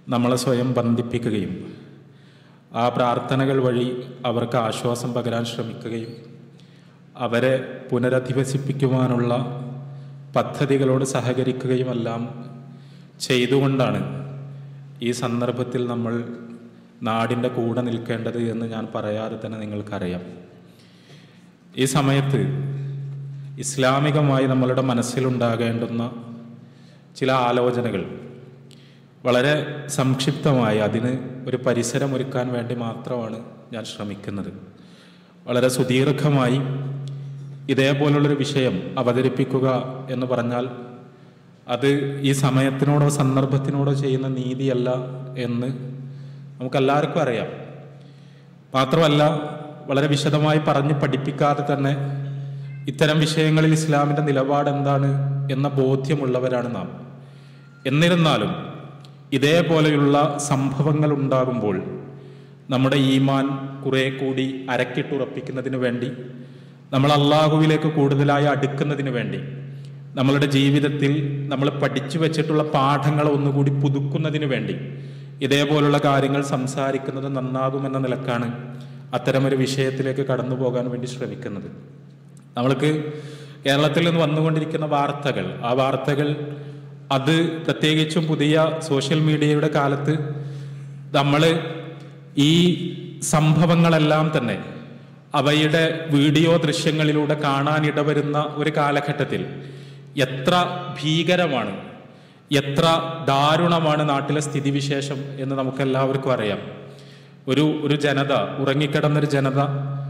നമ്മളെ സ്വയം ബന്ധിപ്പിക്കുകയും ആ പ്രാർത്ഥനകൾ വഴി അവർക്ക് ആശ്വാസം പകരാൻ ശ്രമിക്കുകയും അവരെ പുനരധിവസിപ്പിക്കുവാനുള്ള പദ്ധതികളോട് സഹകരിക്കുകയുമെല്ലാം ചെയ്തുകൊണ്ടാണ് ഈ സന്ദർഭത്തിൽ നമ്മൾ നാടിൻ്റെ കൂടെ നിൽക്കേണ്ടത് എന്ന് ഞാൻ പറയാതെ തന്നെ നിങ്ങൾക്കറിയാം ഈ സമയത്ത് ഇസ്ലാമികമായി നമ്മളുടെ മനസ്സിലുണ്ടാകേണ്ടുന്ന ചില ആലോചനകൾ വളരെ സംക്ഷിപ്തമായി അതിന് ഒരു പരിസരമൊരുക്കാൻ വേണ്ടി മാത്രമാണ് ഞാൻ ശ്രമിക്കുന്നത് വളരെ സുദീർഘമായി ഇതേപോലുള്ളൊരു വിഷയം അവതരിപ്പിക്കുക എന്ന് പറഞ്ഞാൽ അത് ഈ സമയത്തിനോടോ സന്ദർഭത്തിനോടോ ചെയ്യുന്ന നീതിയല്ല എന്ന് നമുക്കെല്ലാവർക്കും അറിയാം മാത്രമല്ല വളരെ വിശദമായി പറഞ്ഞ് പഠിപ്പിക്കാതെ തന്നെ ഇത്തരം വിഷയങ്ങളിൽ ഇസ്ലാമിൻ്റെ നിലപാട് എന്താണ് എന്ന ബോധ്യമുള്ളവരാണ് നാം എന്നിരുന്നാലും ഇതേപോലെയുള്ള സംഭവങ്ങൾ ഉണ്ടാകുമ്പോൾ നമ്മുടെ ഈമാൻ കുറെ കൂടി അരക്കിട്ടുറപ്പിക്കുന്നതിന് വേണ്ടി നമ്മൾ അള്ളാഹുവിലേക്ക് കൂടുതലായി അടുക്കുന്നതിന് വേണ്ടി നമ്മളുടെ ജീവിതത്തിൽ നമ്മൾ പഠിച്ചു വെച്ചിട്ടുള്ള പാഠങ്ങൾ ഒന്നുകൂടി പുതുക്കുന്നതിന് വേണ്ടി ഇതേപോലുള്ള കാര്യങ്ങൾ സംസാരിക്കുന്നത് നന്നാകുമെന്ന നിലക്കാണ് അത്തരമൊരു വിഷയത്തിലേക്ക് കടന്നു പോകാൻ വേണ്ടി ശ്രമിക്കുന്നത് നമ്മൾക്ക് കേരളത്തിൽ നിന്ന് വന്നുകൊണ്ടിരിക്കുന്ന വാർത്തകൾ ആ വാർത്തകൾ അത് പ്രത്യേകിച്ചും പുതിയ സോഷ്യൽ മീഡിയയുടെ കാലത്ത് നമ്മൾ ഈ സംഭവങ്ങളെല്ലാം തന്നെ അവയുടെ വീഡിയോ ദൃശ്യങ്ങളിലൂടെ കാണാനിടവരുന്ന ഒരു കാലഘട്ടത്തിൽ എത്ര ഭീകരമാണ് എത്ര ദാരുണമാണ് നാട്ടിലെ സ്ഥിതിവിശേഷം എന്ന് നമുക്കെല്ലാവർക്കും അറിയാം ഒരു ഒരു ജനത ഉറങ്ങിക്കിടന്നൊരു ജനത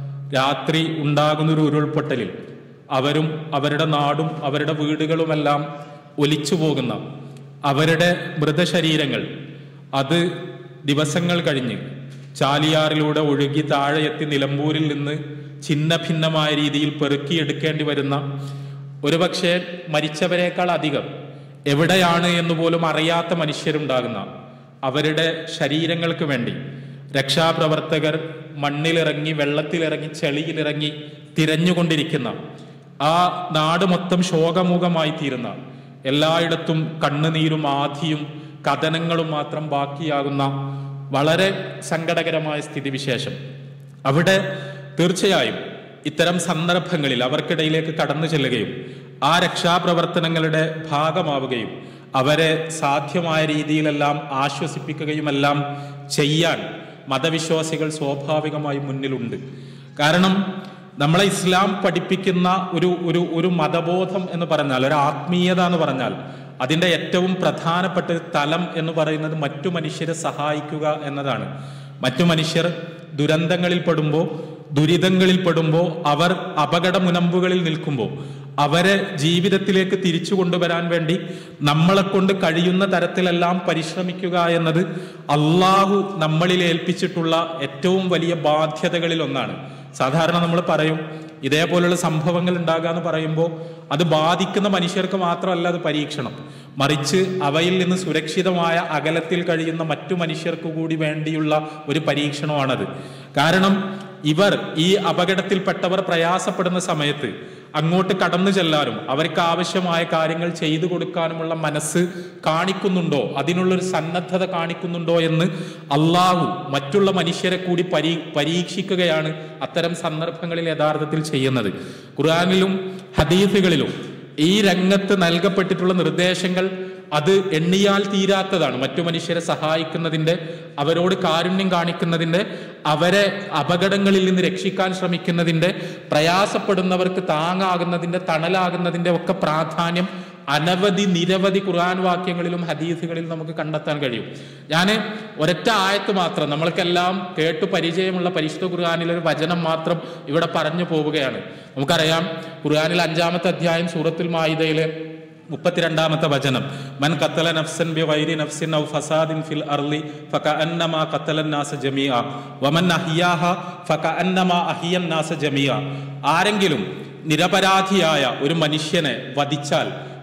രാത്രി ഉണ്ടാകുന്നൊരു ഉരുൾപൊട്ടലിൽ അവരും അവരുടെ നാടും അവരുടെ വീടുകളുമെല്ലാം ഒലിച്ചു പോകുന്ന അവരുടെ മൃതശരീരങ്ങൾ അത് ദിവസങ്ങൾ കഴിഞ്ഞ് ചാലിയാറിലൂടെ ഒഴുകി താഴെ എത്തി നിലമ്പൂരിൽ നിന്ന് ഛിന്ന ഭിന്നമായ രീതിയിൽ പെറുക്കിയെടുക്കേണ്ടി വരുന്ന ഒരുപക്ഷെ മരിച്ചവരെക്കാൾ അധികം എവിടെയാണ് എന്ന് പോലും അറിയാത്ത മനുഷ്യരുണ്ടാകുന്ന അവരുടെ ശരീരങ്ങൾക്ക് വേണ്ടി രക്ഷാപ്രവർത്തകർ മണ്ണിലിറങ്ങി വെള്ളത്തിലിറങ്ങി ചെളിയിലിറങ്ങി തിരഞ്ഞുകൊണ്ടിരിക്കുന്ന ആ നാട് മൊത്തം ശോകമുഖമായി തീരുന്ന എല്ലായിടത്തും കണ്ണുനീരും ആധിയും കഥനങ്ങളും മാത്രം ബാക്കിയാകുന്ന വളരെ സങ്കടകരമായ സ്ഥിതിവിശേഷം അവിടെ തീർച്ചയായും ഇത്തരം സന്ദർഭങ്ങളിൽ അവർക്കിടയിലേക്ക് കടന്നു ചെല്ലുകയും ആ രക്ഷാപ്രവർത്തനങ്ങളുടെ ഭാഗമാവുകയും അവരെ സാധ്യമായ രീതിയിലെല്ലാം ആശ്വസിപ്പിക്കുകയുമെല്ലാം ചെയ്യാൻ മതവിശ്വാസികൾ സ്വാഭാവികമായി മുന്നിലുണ്ട് കാരണം നമ്മളെ ഇസ്ലാം പഠിപ്പിക്കുന്ന ഒരു ഒരു ഒരു മതബോധം എന്ന് പറഞ്ഞാൽ ഒരു ആത്മീയത എന്ന് പറഞ്ഞാൽ അതിൻ്റെ ഏറ്റവും പ്രധാനപ്പെട്ട ഒരു തലം എന്ന് പറയുന്നത് മറ്റു മനുഷ്യരെ സഹായിക്കുക എന്നതാണ് മറ്റു മനുഷ്യർ ദുരന്തങ്ങളിൽ പെടുമ്പോൾ ദുരിതങ്ങളിൽ പെടുമ്പോൾ അവർ അപകട മുനമ്പുകളിൽ നിൽക്കുമ്പോൾ അവരെ ജീവിതത്തിലേക്ക് തിരിച്ചു കൊണ്ടുവരാൻ വേണ്ടി നമ്മളെ കൊണ്ട് കഴിയുന്ന തരത്തിലെല്ലാം പരിശ്രമിക്കുക എന്നത് അള്ളാഹു നമ്മളിൽ ഏൽപ്പിച്ചിട്ടുള്ള ഏറ്റവും വലിയ ബാധ്യതകളിൽ ഒന്നാണ് സാധാരണ നമ്മൾ പറയും ഇതേപോലുള്ള സംഭവങ്ങൾ ഉണ്ടാകുക എന്ന് പറയുമ്പോൾ അത് ബാധിക്കുന്ന മനുഷ്യർക്ക് മാത്രമല്ല അത് പരീക്ഷണം മറിച്ച് അവയിൽ നിന്ന് സുരക്ഷിതമായ അകലത്തിൽ കഴിയുന്ന മറ്റു മനുഷ്യർക്ക് കൂടി വേണ്ടിയുള്ള ഒരു പരീക്ഷണമാണത് കാരണം ഇവർ ഈ അപകടത്തിൽപ്പെട്ടവർ പ്രയാസപ്പെടുന്ന സമയത്ത് അങ്ങോട്ട് കടന്നു ചെല്ലാനും അവർക്ക് ആവശ്യമായ കാര്യങ്ങൾ ചെയ്തു കൊടുക്കാനുമുള്ള മനസ്സ് കാണിക്കുന്നുണ്ടോ അതിനുള്ളൊരു സന്നദ്ധത കാണിക്കുന്നുണ്ടോ എന്ന് അള്ളാഹു മറ്റുള്ള മനുഷ്യരെ കൂടി പരീ പരീക്ഷിക്കുകയാണ് അത്തരം സന്ദർഭങ്ങളിൽ യഥാർത്ഥത്തിൽ ചെയ്യുന്നത് ഖുർആാനിലും ഹദീസുകളിലും ഈ രംഗത്ത് നൽകപ്പെട്ടിട്ടുള്ള നിർദ്ദേശങ്ങൾ അത് എണ്ണിയാൽ തീരാത്തതാണ് മറ്റു മനുഷ്യരെ സഹായിക്കുന്നതിൻ്റെ അവരോട് കാരുണ്യം കാണിക്കുന്നതിൻ്റെ അവരെ അപകടങ്ങളിൽ നിന്ന് രക്ഷിക്കാൻ ശ്രമിക്കുന്നതിൻ്റെ പ്രയാസപ്പെടുന്നവർക്ക് താങ്ങാകുന്നതിൻ്റെ തണലാകുന്നതിൻ്റെ ഒക്കെ പ്രാധാന്യം അനവധി നിരവധി ഖുർആൻ വാക്യങ്ങളിലും ഹദീസുകളിലും നമുക്ക് കണ്ടെത്താൻ കഴിയും ഞാൻ ഒരൊറ്റ ആയത്ത് മാത്രം നമ്മൾക്കെല്ലാം കേട്ടു പരിചയമുള്ള പരിശുദ്ധ ഖുർആാനിലെ ഒരു വചനം മാത്രം ഇവിടെ പറഞ്ഞു പോവുകയാണ് നമുക്കറിയാം ഖുർആാനിൽ അഞ്ചാമത്തെ അധ്യായം സൂറത്തുൽ മായിദയിലെ മുപ്പത്തിരണ്ടാമത്തെ വചനം മൻ കത്തല നഫ്സൻ ബി വൈരി നഫ്സിൻ ഔ ഫസാദിൻ ഫിൽ അർളി ഫകഅന്നമാ ഖത്തലൻ നാസ ജമീഅ വമൻ അഹിയാഹ ഫകഅന്നമാ അഹിയൻ നാസ ജമീഅ ആരെങ്കിലും നിരപരാധിയായ ഒരു മനുഷ്യനെ വധിച്ചാൽ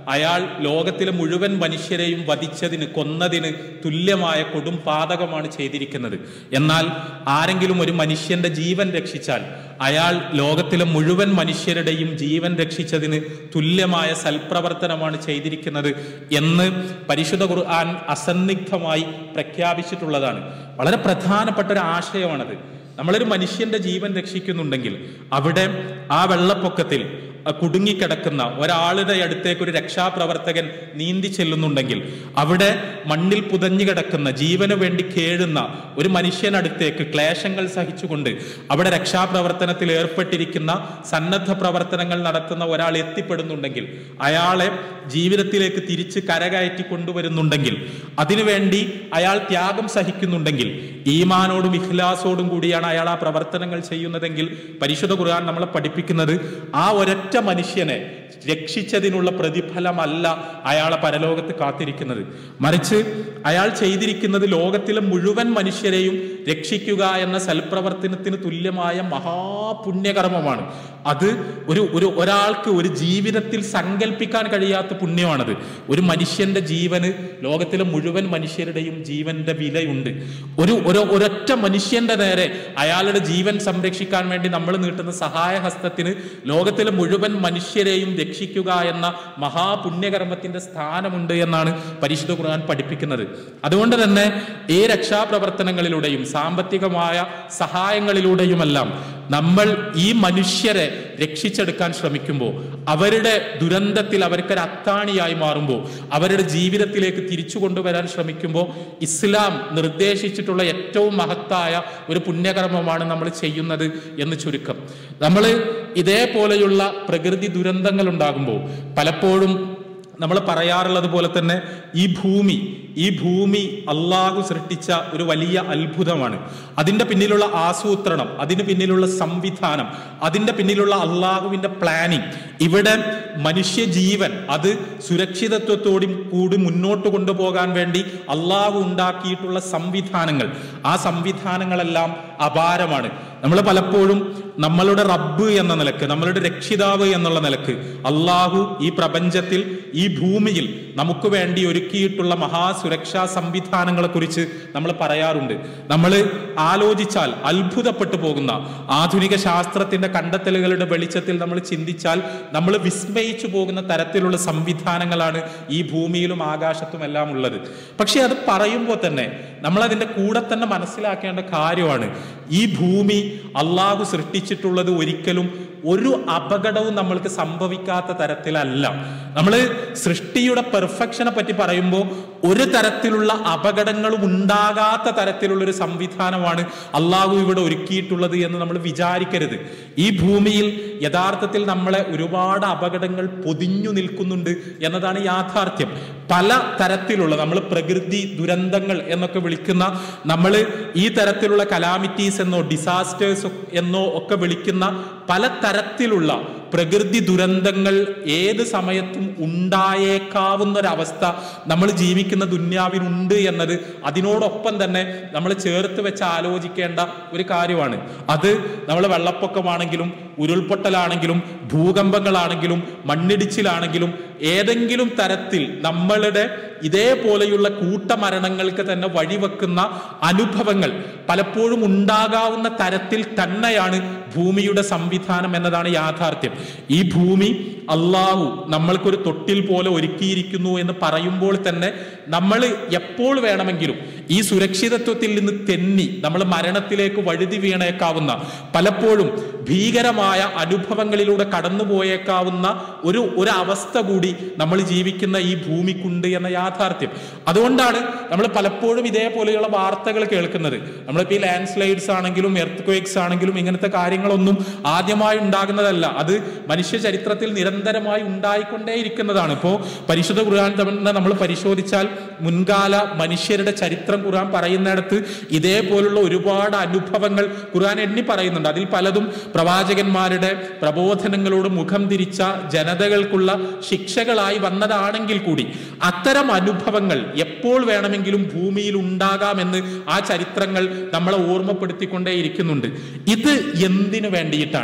അയാൾ ലോകത്തിലെ മുഴുവൻ മനുഷ്യരെയും വധിച്ചതിന് കൊന്നതിന് തുല്യമായ കൊടും പാതകമാണ് ചെയ്തിരിക്കുന്നത് എന്നാൽ ആരെങ്കിലും ഒരു മനുഷ്യന്റെ ജീവൻ രക്ഷിച്ചാൽ അയാൾ ലോകത്തിലെ മുഴുവൻ മനുഷ്യരുടെയും ജീവൻ രക്ഷിച്ചതിന് തുല്യമായ സൽപ്രവർത്തനമാണ് ചെയ്തിരിക്കുന്നത് എന്ന് പരിശുദ്ധ ഖുർആൻ അസന്നിഗ്ധമായി പ്രഖ്യാപിച്ചിട്ടുള്ളതാണ് വളരെ പ്രധാനപ്പെട്ട ഒരു ആശയമാണത് നമ്മളൊരു മനുഷ്യന്റെ ജീവൻ രക്ഷിക്കുന്നുണ്ടെങ്കിൽ അവിടെ ആ വെള്ളപ്പൊക്കത്തിൽ ആ കുടുങ്ങിക്കിടക്കുന്ന ഒരാളുടെ അടുത്തേക്ക് ഒരു രക്ഷാപ്രവർത്തകൻ നീന്തി ചെല്ലുന്നുണ്ടെങ്കിൽ അവിടെ മണ്ണിൽ പുതഞ്ഞു കിടക്കുന്ന ജീവന് വേണ്ടി കേഴുന്ന ഒരു മനുഷ്യനടുത്തേക്ക് ക്ലേശങ്ങൾ സഹിച്ചുകൊണ്ട് അവിടെ രക്ഷാപ്രവർത്തനത്തിൽ ഏർപ്പെട്ടിരിക്കുന്ന സന്നദ്ധ പ്രവർത്തനങ്ങൾ നടത്തുന്ന ഒരാൾ എത്തിപ്പെടുന്നുണ്ടെങ്കിൽ അയാളെ ജീവിതത്തിലേക്ക് തിരിച്ച് കരകയറ്റി കൊണ്ടുവരുന്നുണ്ടെങ്കിൽ അതിനുവേണ്ടി അയാൾ ത്യാഗം സഹിക്കുന്നുണ്ടെങ്കിൽ ഈമാനോടും ഇഖ്ലാസോടും കൂടിയാണ് അയാൾ ആ പ്രവർത്തനങ്ങൾ ചെയ്യുന്നതെങ്കിൽ പരിശുദ്ധ ഖുർആൻ നമ്മളെ പഠിപ്പിക്കുന്നത് ആ ഒരൊറ്റ മനുഷ്യനെ രക്ഷിച്ചതിനുള്ള പ്രതിഫലമല്ല അയാളെ പരലോകത്ത് കാത്തിരിക്കുന്നത് മറിച്ച് അയാൾ ചെയ്തിരിക്കുന്നത് ലോകത്തിലെ മുഴുവൻ മനുഷ്യരെയും രക്ഷിക്കുക എന്ന സൽപ്രവർത്തനത്തിന് തുല്യമായ മഹാപുണ്യകർമ്മമാണ് അത് ഒരു ഒരു ഒരാൾക്ക് ഒരു ജീവിതത്തിൽ സങ്കല്പിക്കാൻ കഴിയാത്ത പുണ്യമാണത് ഒരു മനുഷ്യന്റെ ജീവന് ലോകത്തിലെ മുഴുവൻ മനുഷ്യരുടെയും ജീവന്റെ വിലയുണ്ട് ഒരു ഒരു ഒരൊറ്റ മനുഷ്യന്റെ നേരെ അയാളുടെ ജീവൻ സംരക്ഷിക്കാൻ വേണ്ടി നമ്മൾ നീട്ടുന്ന സഹായഹസ്തത്തിന് ലോകത്തിലെ മുഴുവൻ മനുഷ്യരെയും രക്ഷിക്കുക എന്ന മഹാപുണ്യകർമ്മത്തിന്റെ സ്ഥാനമുണ്ട് എന്നാണ് പരിശുദ്ധ ഖുർആൻ പഠിപ്പിക്കുന്നത് അതുകൊണ്ട് തന്നെ ഈ രക്ഷാപ്രവർത്തനങ്ങളിലൂടെയും സാമ്പത്തികമായ സഹായങ്ങളിലൂടെയുമെല്ലാം നമ്മൾ ഈ മനുഷ്യരെ രക്ഷിച്ചെടുക്കാൻ ശ്രമിക്കുമ്പോൾ അവരുടെ ദുരന്തത്തിൽ അവർക്കൊരു അത്താണിയായി മാറുമ്പോൾ അവരുടെ ജീവിതത്തിലേക്ക് തിരിച്ചു കൊണ്ടുവരാൻ ശ്രമിക്കുമ്പോൾ ഇസ്ലാം നിർദ്ദേശിച്ചിട്ടുള്ള ഏറ്റവും മഹത്തായ ഒരു പുണ്യകർമ്മമാണ് നമ്മൾ ചെയ്യുന്നത് എന്ന് ചുരുക്കം നമ്മൾ ഇതേപോലെയുള്ള പ്രകൃതി ദുരന്തങ്ങൾ ഉണ്ടാകുമ്പോൾ പലപ്പോഴും നമ്മൾ പറയാറുള്ളത് പോലെ തന്നെ ഈ ഭൂമി ഈ ഭൂമി അള്ളാഹു സൃഷ്ടിച്ച ഒരു വലിയ അത്ഭുതമാണ് അതിൻ്റെ പിന്നിലുള്ള ആസൂത്രണം അതിന് പിന്നിലുള്ള സംവിധാനം അതിൻ്റെ പിന്നിലുള്ള അള്ളാഹുവിൻ്റെ പ്ലാനിങ് ഇവിടെ മനുഷ്യജീവൻ അത് സുരക്ഷിതത്വത്തോടും കൂടി മുന്നോട്ട് കൊണ്ടുപോകാൻ വേണ്ടി അള്ളാഹു ഉണ്ടാക്കിയിട്ടുള്ള സംവിധാനങ്ങൾ ആ സംവിധാനങ്ങളെല്ലാം അപാരമാണ് നമ്മൾ പലപ്പോഴും നമ്മളുടെ റബ്ബ് എന്ന നിലക്ക് നമ്മളുടെ രക്ഷിതാവ് എന്നുള്ള നിലക്ക് അള്ളാഹു ഈ പ്രപഞ്ചത്തിൽ ഈ ഭൂമിയിൽ നമുക്ക് വേണ്ടി ഒരുക്കിയിട്ടുള്ള മഹാസുരക്ഷാ സംവിധാനങ്ങളെ കുറിച്ച് നമ്മൾ പറയാറുണ്ട് നമ്മൾ ആലോചിച്ചാൽ അത്ഭുതപ്പെട്ടു പോകുന്ന ആധുനിക ശാസ്ത്രത്തിന്റെ കണ്ടെത്തലുകളുടെ വെളിച്ചത്തിൽ നമ്മൾ ചിന്തിച്ചാൽ നമ്മൾ വിസ്മയിച്ചു പോകുന്ന തരത്തിലുള്ള സംവിധാനങ്ങളാണ് ഈ ഭൂമിയിലും ആകാശത്തും എല്ലാം ഉള്ളത് പക്ഷെ അത് പറയുമ്പോൾ തന്നെ നമ്മൾ അതിന്റെ കൂടെ തന്നെ മനസ്സിലാക്കേണ്ട കാര്യമാണ് ഈ ഭൂമി അള്ളാഹു സൃഷ്ടിച്ചിട്ടുള്ളത് ഒരിക്കലും ഒരു അപകടവും നമ്മൾക്ക് സംഭവിക്കാത്ത തരത്തിലല്ല നമ്മൾ സൃഷ്ടിയുടെ പെർഫെക്ഷനെ പറ്റി പറയുമ്പോൾ ഒരു തരത്തിലുള്ള അപകടങ്ങളും ഉണ്ടാകാത്ത തരത്തിലുള്ള ഒരു സംവിധാനമാണ് അള്ളാഹു ഇവിടെ ഒരുക്കിയിട്ടുള്ളത് എന്ന് നമ്മൾ വിചാരിക്കരുത് ഈ ഭൂമിയിൽ യഥാർത്ഥത്തിൽ നമ്മളെ ഒരുപാട് അപകടങ്ങൾ പൊതിഞ്ഞു നിൽക്കുന്നുണ്ട് എന്നതാണ് യാഥാർത്ഥ്യം പല തരത്തിലുള്ള നമ്മൾ പ്രകൃതി ദുരന്തങ്ങൾ എന്നൊക്കെ വിളിക്കുന്ന നമ്മൾ ഈ തരത്തിലുള്ള കലാമിറ്റീസ് എന്നോ ഡിസാസ്റ്റേഴ്സ് എന്നോ ഒക്കെ വിളിക്കുന്ന പല തരത്തിലുള്ള പ്രകൃതി ദുരന്തങ്ങൾ ഏത് സമയത്തും ഉണ്ടായേക്കാവുന്ന ഒരവസ്ഥ നമ്മൾ ജീവിക്കുന്ന ദുന്യാവിനുണ്ട് എന്നത് അതിനോടൊപ്പം തന്നെ നമ്മൾ ചേർത്ത് വെച്ച് ആലോചിക്കേണ്ട ഒരു കാര്യമാണ് അത് നമ്മൾ വെള്ളപ്പൊക്കമാണെങ്കിലും ഉരുൾപൊട്ടലാണെങ്കിലും ഭൂകമ്പങ്ങളാണെങ്കിലും മണ്ണിടിച്ചിലാണെങ്കിലും ഏതെങ്കിലും തരത്തിൽ നമ്മളുടെ ഇതേപോലെയുള്ള കൂട്ടമരണങ്ങൾക്ക് തന്നെ വഴിവെക്കുന്ന അനുഭവങ്ങൾ പലപ്പോഴും ഉണ്ടാകാവുന്ന തരത്തിൽ തന്നെയാണ് ഭൂമിയുടെ സംവിധാനം എന്നതാണ് യാഥാർത്ഥ്യം ഈ ഭൂമി അള്ളാഹു നമ്മൾക്കൊരു തൊട്ടിൽ പോലെ ഒരുക്കിയിരിക്കുന്നു എന്ന് പറയുമ്പോൾ തന്നെ നമ്മൾ എപ്പോൾ വേണമെങ്കിലും ഈ സുരക്ഷിതത്വത്തിൽ നിന്ന് തെന്നി നമ്മൾ മരണത്തിലേക്ക് വഴുതി വീണേക്കാവുന്ന പലപ്പോഴും ഭീകരമായ അനുഭവങ്ങളിലൂടെ കടന്നുപോയേക്കാവുന്ന ഒരു ഒരു അവസ്ഥ കൂടി നമ്മൾ ജീവിക്കുന്ന ഈ ഭൂമിക്കുണ്ട് എന്ന യാഥാർത്ഥ്യം അതുകൊണ്ടാണ് നമ്മൾ പലപ്പോഴും ഇതേപോലെയുള്ള വാർത്തകൾ കേൾക്കുന്നത് നമ്മളിപ്പോൾ ഈ ലാൻഡ് സ്ലൈഡ്സ് ആണെങ്കിലും എർത്ത് ക്വേക്സ് ആണെങ്കിലും ഇങ്ങനത്തെ കാര്യങ്ങളൊന്നും ആദ്യമായി ഉണ്ടാകുന്നതല്ല അത് മനുഷ്യ ചരിത്രത്തിൽ നിരന്തരമായി ഉണ്ടായിക്കൊണ്ടേയിരിക്കുന്നതാണ് ഇപ്പോൾ പരിശുദ്ധ ഖുർആൻ തന്നെ നമ്മൾ പരിശോധിച്ചാൽ മുൻകാല മനുഷ്യരുടെ ചരിത്രം ഖുർആൻ പറയുന്നിടത്ത് ഇതേപോലുള്ള ഒരുപാട് അനുഭവങ്ങൾ ഖുർആൻ എണ്ണി പറയുന്നുണ്ട് അതിൽ പലതും പ്രവാചകന്മാരുടെ പ്രബോധനങ്ങളോട് മുഖം തിരിച്ച ജനതകൾക്കുള്ള ശിക്ഷകളായി വന്നതാണെങ്കിൽ കൂടി അത്തരം അനുഭവങ്ങൾ എപ്പോൾ വേണമെങ്കിലും ഭൂമിയിൽ ഉണ്ടാകാമെന്ന് ആ ചരിത്രങ്ങൾ നമ്മളെ ഓർമ്മപ്പെടുത്തിക്കൊണ്ടേയിരിക്കുന്നുണ്ട് ഇത് എന്തിനു വേണ്ടിയിട്ടാണ്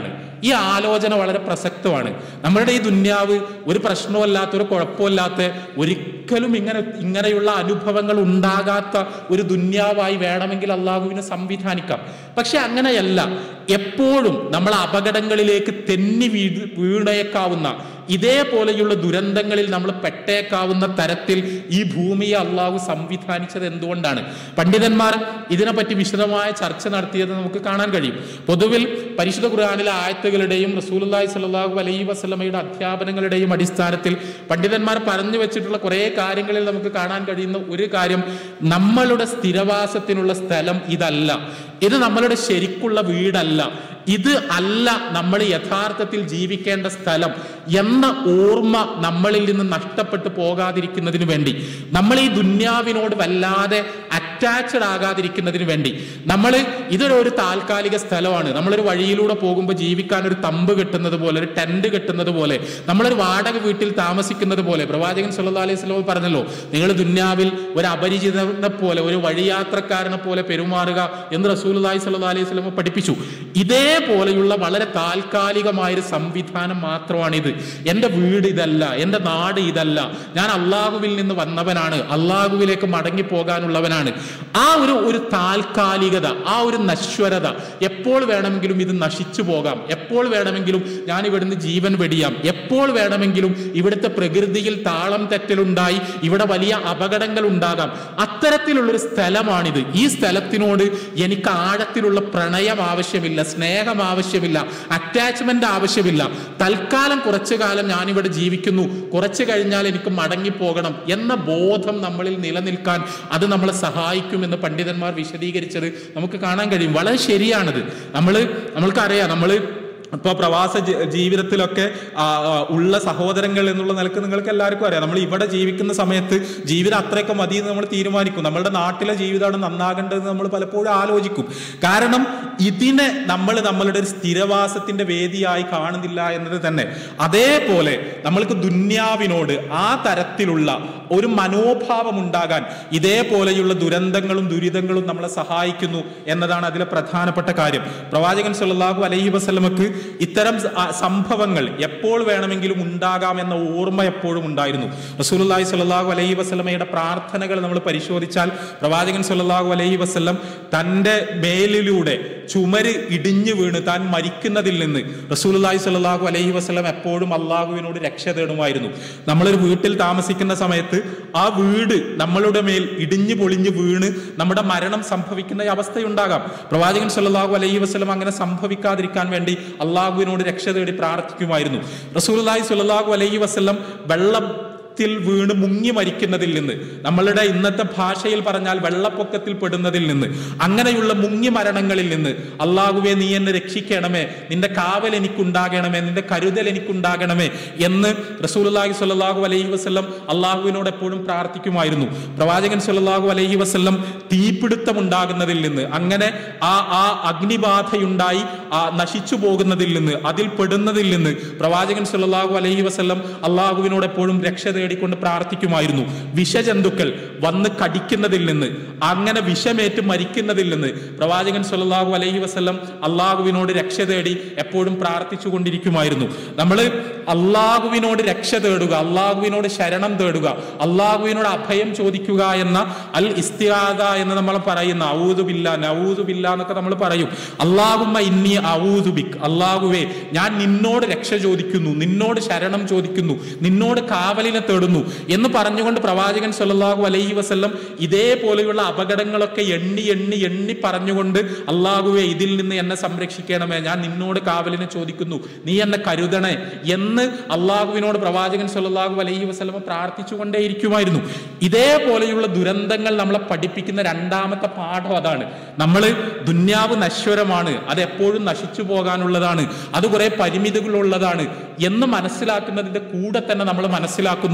ഈ ആലോചന വളരെ പ്രസക്തമാണ് നമ്മളുടെ ഈ ദുന്യാവ് ഒരു പ്രശ്നമല്ലാത്ത ഒരു കുഴപ്പമില്ലാത്ത ഒരിക്കലും ഇങ്ങനെ ഇങ്ങനെയുള്ള അനുഭവങ്ങൾ ഉണ്ടാകാത്ത ഒരു ദുന്യാവായി വേണമെങ്കിൽ അള്ളാഹുവിന് സംവിധാനിക്കാം പക്ഷെ അങ്ങനെയല്ല എപ്പോഴും നമ്മൾ അപകടങ്ങളിലേക്ക് തെന്നി വീഴ് വീണേക്കാവുന്ന ഇതേപോലെയുള്ള ദുരന്തങ്ങളിൽ നമ്മൾ പെട്ടേക്കാവുന്ന തരത്തിൽ ഈ ഭൂമിയെ അള്ളാഹു സംവിധാനിച്ചത് എന്തുകൊണ്ടാണ് പണ്ഡിതന്മാർ ഇതിനെപ്പറ്റി വിശദമായ ചർച്ച നടത്തിയത് നമുക്ക് കാണാൻ കഴിയും പൊതുവിൽ പരിശുദ്ധ ഖുർആാനിലെ ആയത്തുകളുടെയും റസൂലുള്ളാഹി സ്വല്ലല്ലാഹു അലൈഹി വസല്ലമയുടെ അധ്യാപനങ്ങളുടെയും അടിസ്ഥാനത്തിൽ പണ്ഡിതന്മാർ പറഞ്ഞു വെച്ചിട്ടുള്ള കുറേ കാര്യങ്ങളിൽ നമുക്ക് കാണാൻ കഴിയുന്ന ഒരു കാര്യം നമ്മളുടെ സ്ഥിരവാസത്തിനുള്ള സ്ഥലം ഇതല്ല ഇത് നമ്മളുടെ ശരിക്കുള്ള വീടല്ല ഇത് അല്ല നമ്മൾ യഥാർത്ഥത്തിൽ ജീവിക്കേണ്ട സ്ഥലം എന്ന ഓർമ്മ നമ്മളിൽ നിന്ന് നഷ്ടപ്പെട്ടു പോകാതിരിക്കുന്നതിന് വേണ്ടി നമ്മൾ ഈ ദുന്യാവിനോട് വല്ലാതെ അറ്റാച്ച്ഡ് ആകാതിരിക്കുന്നതിന് വേണ്ടി നമ്മൾ ഇതൊരു ഒരു താൽക്കാലിക സ്ഥലമാണ് നമ്മളൊരു വഴിയിലൂടെ പോകുമ്പോൾ ജീവിക്കാൻ ഒരു തമ്പ് കെട്ടുന്നത് പോലെ ഒരു ടെന്റ് കെട്ടുന്നത് പോലെ നമ്മളൊരു വാടക വീട്ടിൽ താമസിക്കുന്നത് പോലെ പ്രവാചകൻ സല്ലല്ലാഹു അലൈഹി വസല്ലം പറഞ്ഞല്ലോ നിങ്ങൾ ദുന്യാവിൽ ഒരു അപരിചിതനെ പോലെ ഒരു വഴിയാത്രക്കാരനെ പോലെ പെരുമാറുക എന്ന് റസൂലുള്ളാഹി സ്വല്ലല്ലാഹു അലൈഹി വസല്ലം പഠിപ്പിച്ചു ഇതേപോലെയുള്ള വളരെ താൽക്കാലികമായ ഒരു സംവിധാനം മാത്രമാണിത് എൻ്റെ വീട് ഇതല്ല എൻ്റെ നാട് ഇതല്ല ഞാൻ അള്ളാഹുവിൽ നിന്ന് വന്നവനാണ് അള്ളാഹുവിലേക്ക് മടങ്ങി പോകാനുള്ളവനാണ് ആ ഒരു ഒരു താൽക്കാലികത ആ ഒരു നശ്വരത എപ്പോൾ വേണമെങ്കിലും ഇത് നശിച്ചു പോകാം എപ്പോൾ വേണമെങ്കിലും ഞാൻ ഇവിടുന്ന് ജീവൻ വെടിയാം എപ്പോൾ വേണമെങ്കിലും ഇവിടുത്തെ പ്രകൃതിയിൽ താളം തെറ്റലുണ്ടായി ഇവിടെ വലിയ അപകടങ്ങൾ ഉണ്ടാകാം അത്തരത്തിലുള്ളൊരു സ്ഥലമാണിത് ഈ സ്ഥലത്തിനോട് എനിക്ക് ആഴത്തിലുള്ള പ്രണയം ആവശ്യമില്ല സ്നേഹം ആവശ്യമില്ല അറ്റാച്ച്മെന്റ് ആവശ്യമില്ല തൽക്കാലം കുറച്ചു കാലം ഞാനിവിടെ ജീവിക്കുന്നു കുറച്ചു കഴിഞ്ഞാൽ എനിക്ക് മടങ്ങിപ്പോകണം എന്ന ബോധം നമ്മളിൽ നിലനിൽക്കാൻ അത് നമ്മളെ സഹായിക്കുമെന്ന് പണ്ഡിതന്മാർ വിശദീകരിച്ചത് നമുക്ക് കാണാൻ കഴിയും വളരെ ശരിയാണത് നമ്മൾ നമ്മൾക്കറിയാം നമ്മൾ ഇപ്പോൾ പ്രവാസ ജി- ജീവിതത്തിലൊക്കെ ആ, ആ, ഉള്ള സഹോദരങ്ങൾ എന്നുള്ള നിലക്ക് നിങ്ങൾക്ക് എല്ലാവർക്കും അറിയാം നമ്മൾ ഇവിടെ ജീവിക്കുന്ന സമയത്ത് ജീവിതം അത്രയൊക്കെ മതി എന്ന് നമ്മൾ തീരുമാനിക്കും നമ്മളുടെ നാട്ടിലെ ജീവിതമാണ് നന്നാകേണ്ടതെന്ന് നമ്മൾ പലപ്പോഴും ആലോചിക്കും കാരണം ഇതിനെ നമ്മൾ നമ്മളുടെ ഒരു സ്ഥിരവാസത്തിന്റെ വേദിയായി കാണുന്നില്ല എന്നത് തന്നെ അതേപോലെ നമ്മൾക്ക് ദുന്യാവിനോട് ആ തരത്തിലുള്ള ഒരു മനോഭാവം ഉണ്ടാകാൻ ഇതേപോലെയുള്ള ദുരന്തങ്ങളും ദുരിതങ്ങളും നമ്മളെ സഹായിക്കുന്നു എന്നതാണ് അതിലെ പ്രധാനപ്പെട്ട കാര്യം പ്രവാചകൻ സല്ലല്ലാഹു അലൈഹി വസല്ലമക്ക് ഇത്തരം സ- ആ സംഭവങ്ങൾ എപ്പോൾ വേണമെങ്കിലും ഉണ്ടാകാം എന്ന ഓർമ്മ എപ്പോഴും ഉണ്ടായിരുന്നു റസൂലുള്ളാഹി സ്വല്ലല്ലാഹു അലൈഹി വസല്ലമയുടെ പ്രാർത്ഥനകൾ നമ്മൾ പരിശോധിച്ചാൽ പ്രവാചകൻ സല്ലല്ലാഹു അലൈഹി വസല്ലം തൻ്റെ മേലിലൂടെ ചുമര് ഇടിഞ്ഞു വീണ് താൻ മരിക്കുന്നതിൽ നിന്ന് റസൂലുള്ളാഹി സ്വല്ലല്ലാഹു അലൈഹി വസല്ലം എപ്പോഴും അള്ളാഹുവിനോട് രക്ഷ തേടുമായിരുന്നു നമ്മളൊരു വീട്ടിൽ താമസിക്കുന്ന സമയത്ത് ആ വീട് നമ്മളുടെ മേൽ ഇടിഞ്ഞു പൊളിഞ്ഞു വീണ് നമ്മുടെ മരണം സംഭവിക്കുന്ന അവസ്ഥയുണ്ടാകാം പ്രവാചകൻ സല്ലല്ലാഹു അലൈഹി വസല്ലം അങ്ങനെ സംഭവിക്കാതിരിക്കാൻ വേണ്ടി അള്ളാഹുവിനോട് രക്ഷ തേടി പ്രാർത്ഥിക്കുമായിരുന്നു റസൂലുള്ളാഹി സ്വല്ലല്ലാഹു അലൈഹി വസല്ലം വെള്ളം ത്തിൽ വീണ് മുങ്ങി മരിക്കുന്നതിൽ നിന്ന് നമ്മളുടെ ഇന്നത്തെ ഭാഷയിൽ പറഞ്ഞാൽ വെള്ളപ്പൊക്കത്തിൽ പെടുന്നതിൽ നിന്ന് അങ്ങനെയുള്ള മുങ്ങി മരണങ്ങളിൽ നിന്ന് അള്ളാഹുവെ നീ എന്നെ രക്ഷിക്കണമേ നിന്റെ കാവൽ എനിക്കുണ്ടാകണമേ നിന്റെ കരുതൽ എനിക്കുണ്ടാകണമേ എന്ന് റസൂലുള്ളാഹി സ്വല്ലല്ലാഹു അലൈഹി വസല്ലം അള്ളാഹുവിനോട് എപ്പോഴും പ്രാർത്ഥിക്കുമായിരുന്നു പ്രവാചകൻ സ്വല്ലല്ലാഹു അലൈഹി വസല്ലം തീപിടുത്തം ഉണ്ടാകുന്നതിൽ നിന്ന് അങ്ങനെ ആ ആ അഗ്നിബാധയുണ്ടായി ആ നശിച്ചു പോകുന്നതിൽ നിന്ന് അതിൽ പെടുന്നതിൽ നിന്ന് പ്രവാചകൻ സ്വല്ലല്ലാഹു അലൈഹി വസല്ലം അള്ളാഹുവിനോട് എപ്പോഴും രക്ഷ തേടിക്കൊണ്ട് പ്രാർത്ഥിക്കുമായിരുന്നു വിഷജന്തുക്കൾ വന്ന് കടിക്കുന്നതിൽ നിന്ന് അങ്ങനെ വിഷമേറ്റ് മരിക്കുന്നതിൽ നിന്ന് പ്രവാചകൻ സ്വല്ലല്ലാഹു അലൈഹി വസല്ലം അള്ളാഹുവിനോട് രക്ഷ തേടി എപ്പോഴും പ്രാർത്ഥിച്ചു കൊണ്ടിരിക്കുമായിരുന്നു നമ്മൾ അള്ളാഹുവിനോട് രക്ഷ തേടുക അള്ളാഹുവിനോട് ശരണം തേടുക അള്ളാഹുവിനോട് അഭയം ചോദിക്കുക എന്ന അൽ ഇസ്തിഹാദ എന്ന് നമ്മൾ പറയുന്ന ഔദുബില്ല നൗദുബില്ല എന്നൊക്കെ നമ്മൾ പറയും അള്ളാഹുമ്മ ഇന്നി ഔദുബിക് അള്ളാഹുവേ ഞാൻ നിന്നോട് രക്ഷ ചോദിക്കുന്നു നിന്നോട് ശരണം ചോദിക്കുന്നു നിന്നോട് കാവലിനെ തേടുന്നു എന്ന് പറഞ്ഞുകൊണ്ട് പ്രവാചകൻ സല്ലല്ലാഹു അലൈഹി വസല്ലം ഇതേപോലെയുള്ള അപകടങ്ങളൊക്കെ എണ്ണി എണ്ണി എണ്ണി പറഞ്ഞുകൊണ്ട് അള്ളാഹുവെ ഇതിൽ നിന്ന് എന്നെ സംരക്ഷിക്കണമേ ഞാൻ നിന്നോട് കാവലിനെ ചോദിക്കുന്നു നീ എന്നെ കരുതണേ എന്ന് അള്ളാഹുവിനോട് പ്രവാചകൻ സല്ലല്ലാഹു അലൈഹി വസല്ലം പ്രാർത്ഥിച്ചുകൊണ്ടേയിരിക്കുമായിരുന്നു ഇതേപോലെയുള്ള ദുരന്തങ്ങൾ നമ്മളെ പഠിപ്പിക്കുന്ന രണ്ടാമത്തെ പാഠം അതാണ് നമ്മൾ ദുന്യാവ് നശ്വരമാണ് അത് എപ്പോഴും നശിച്ചു പോകാനുള്ളതാണ് അത് കുറെ പരിമിതികളുള്ളതാണ് എന്ന് മനസ്സിലാക്കുന്നതിന്റെ കൂടെ തന്നെ നമ്മൾ മനസ്സിലാക്കുന്നു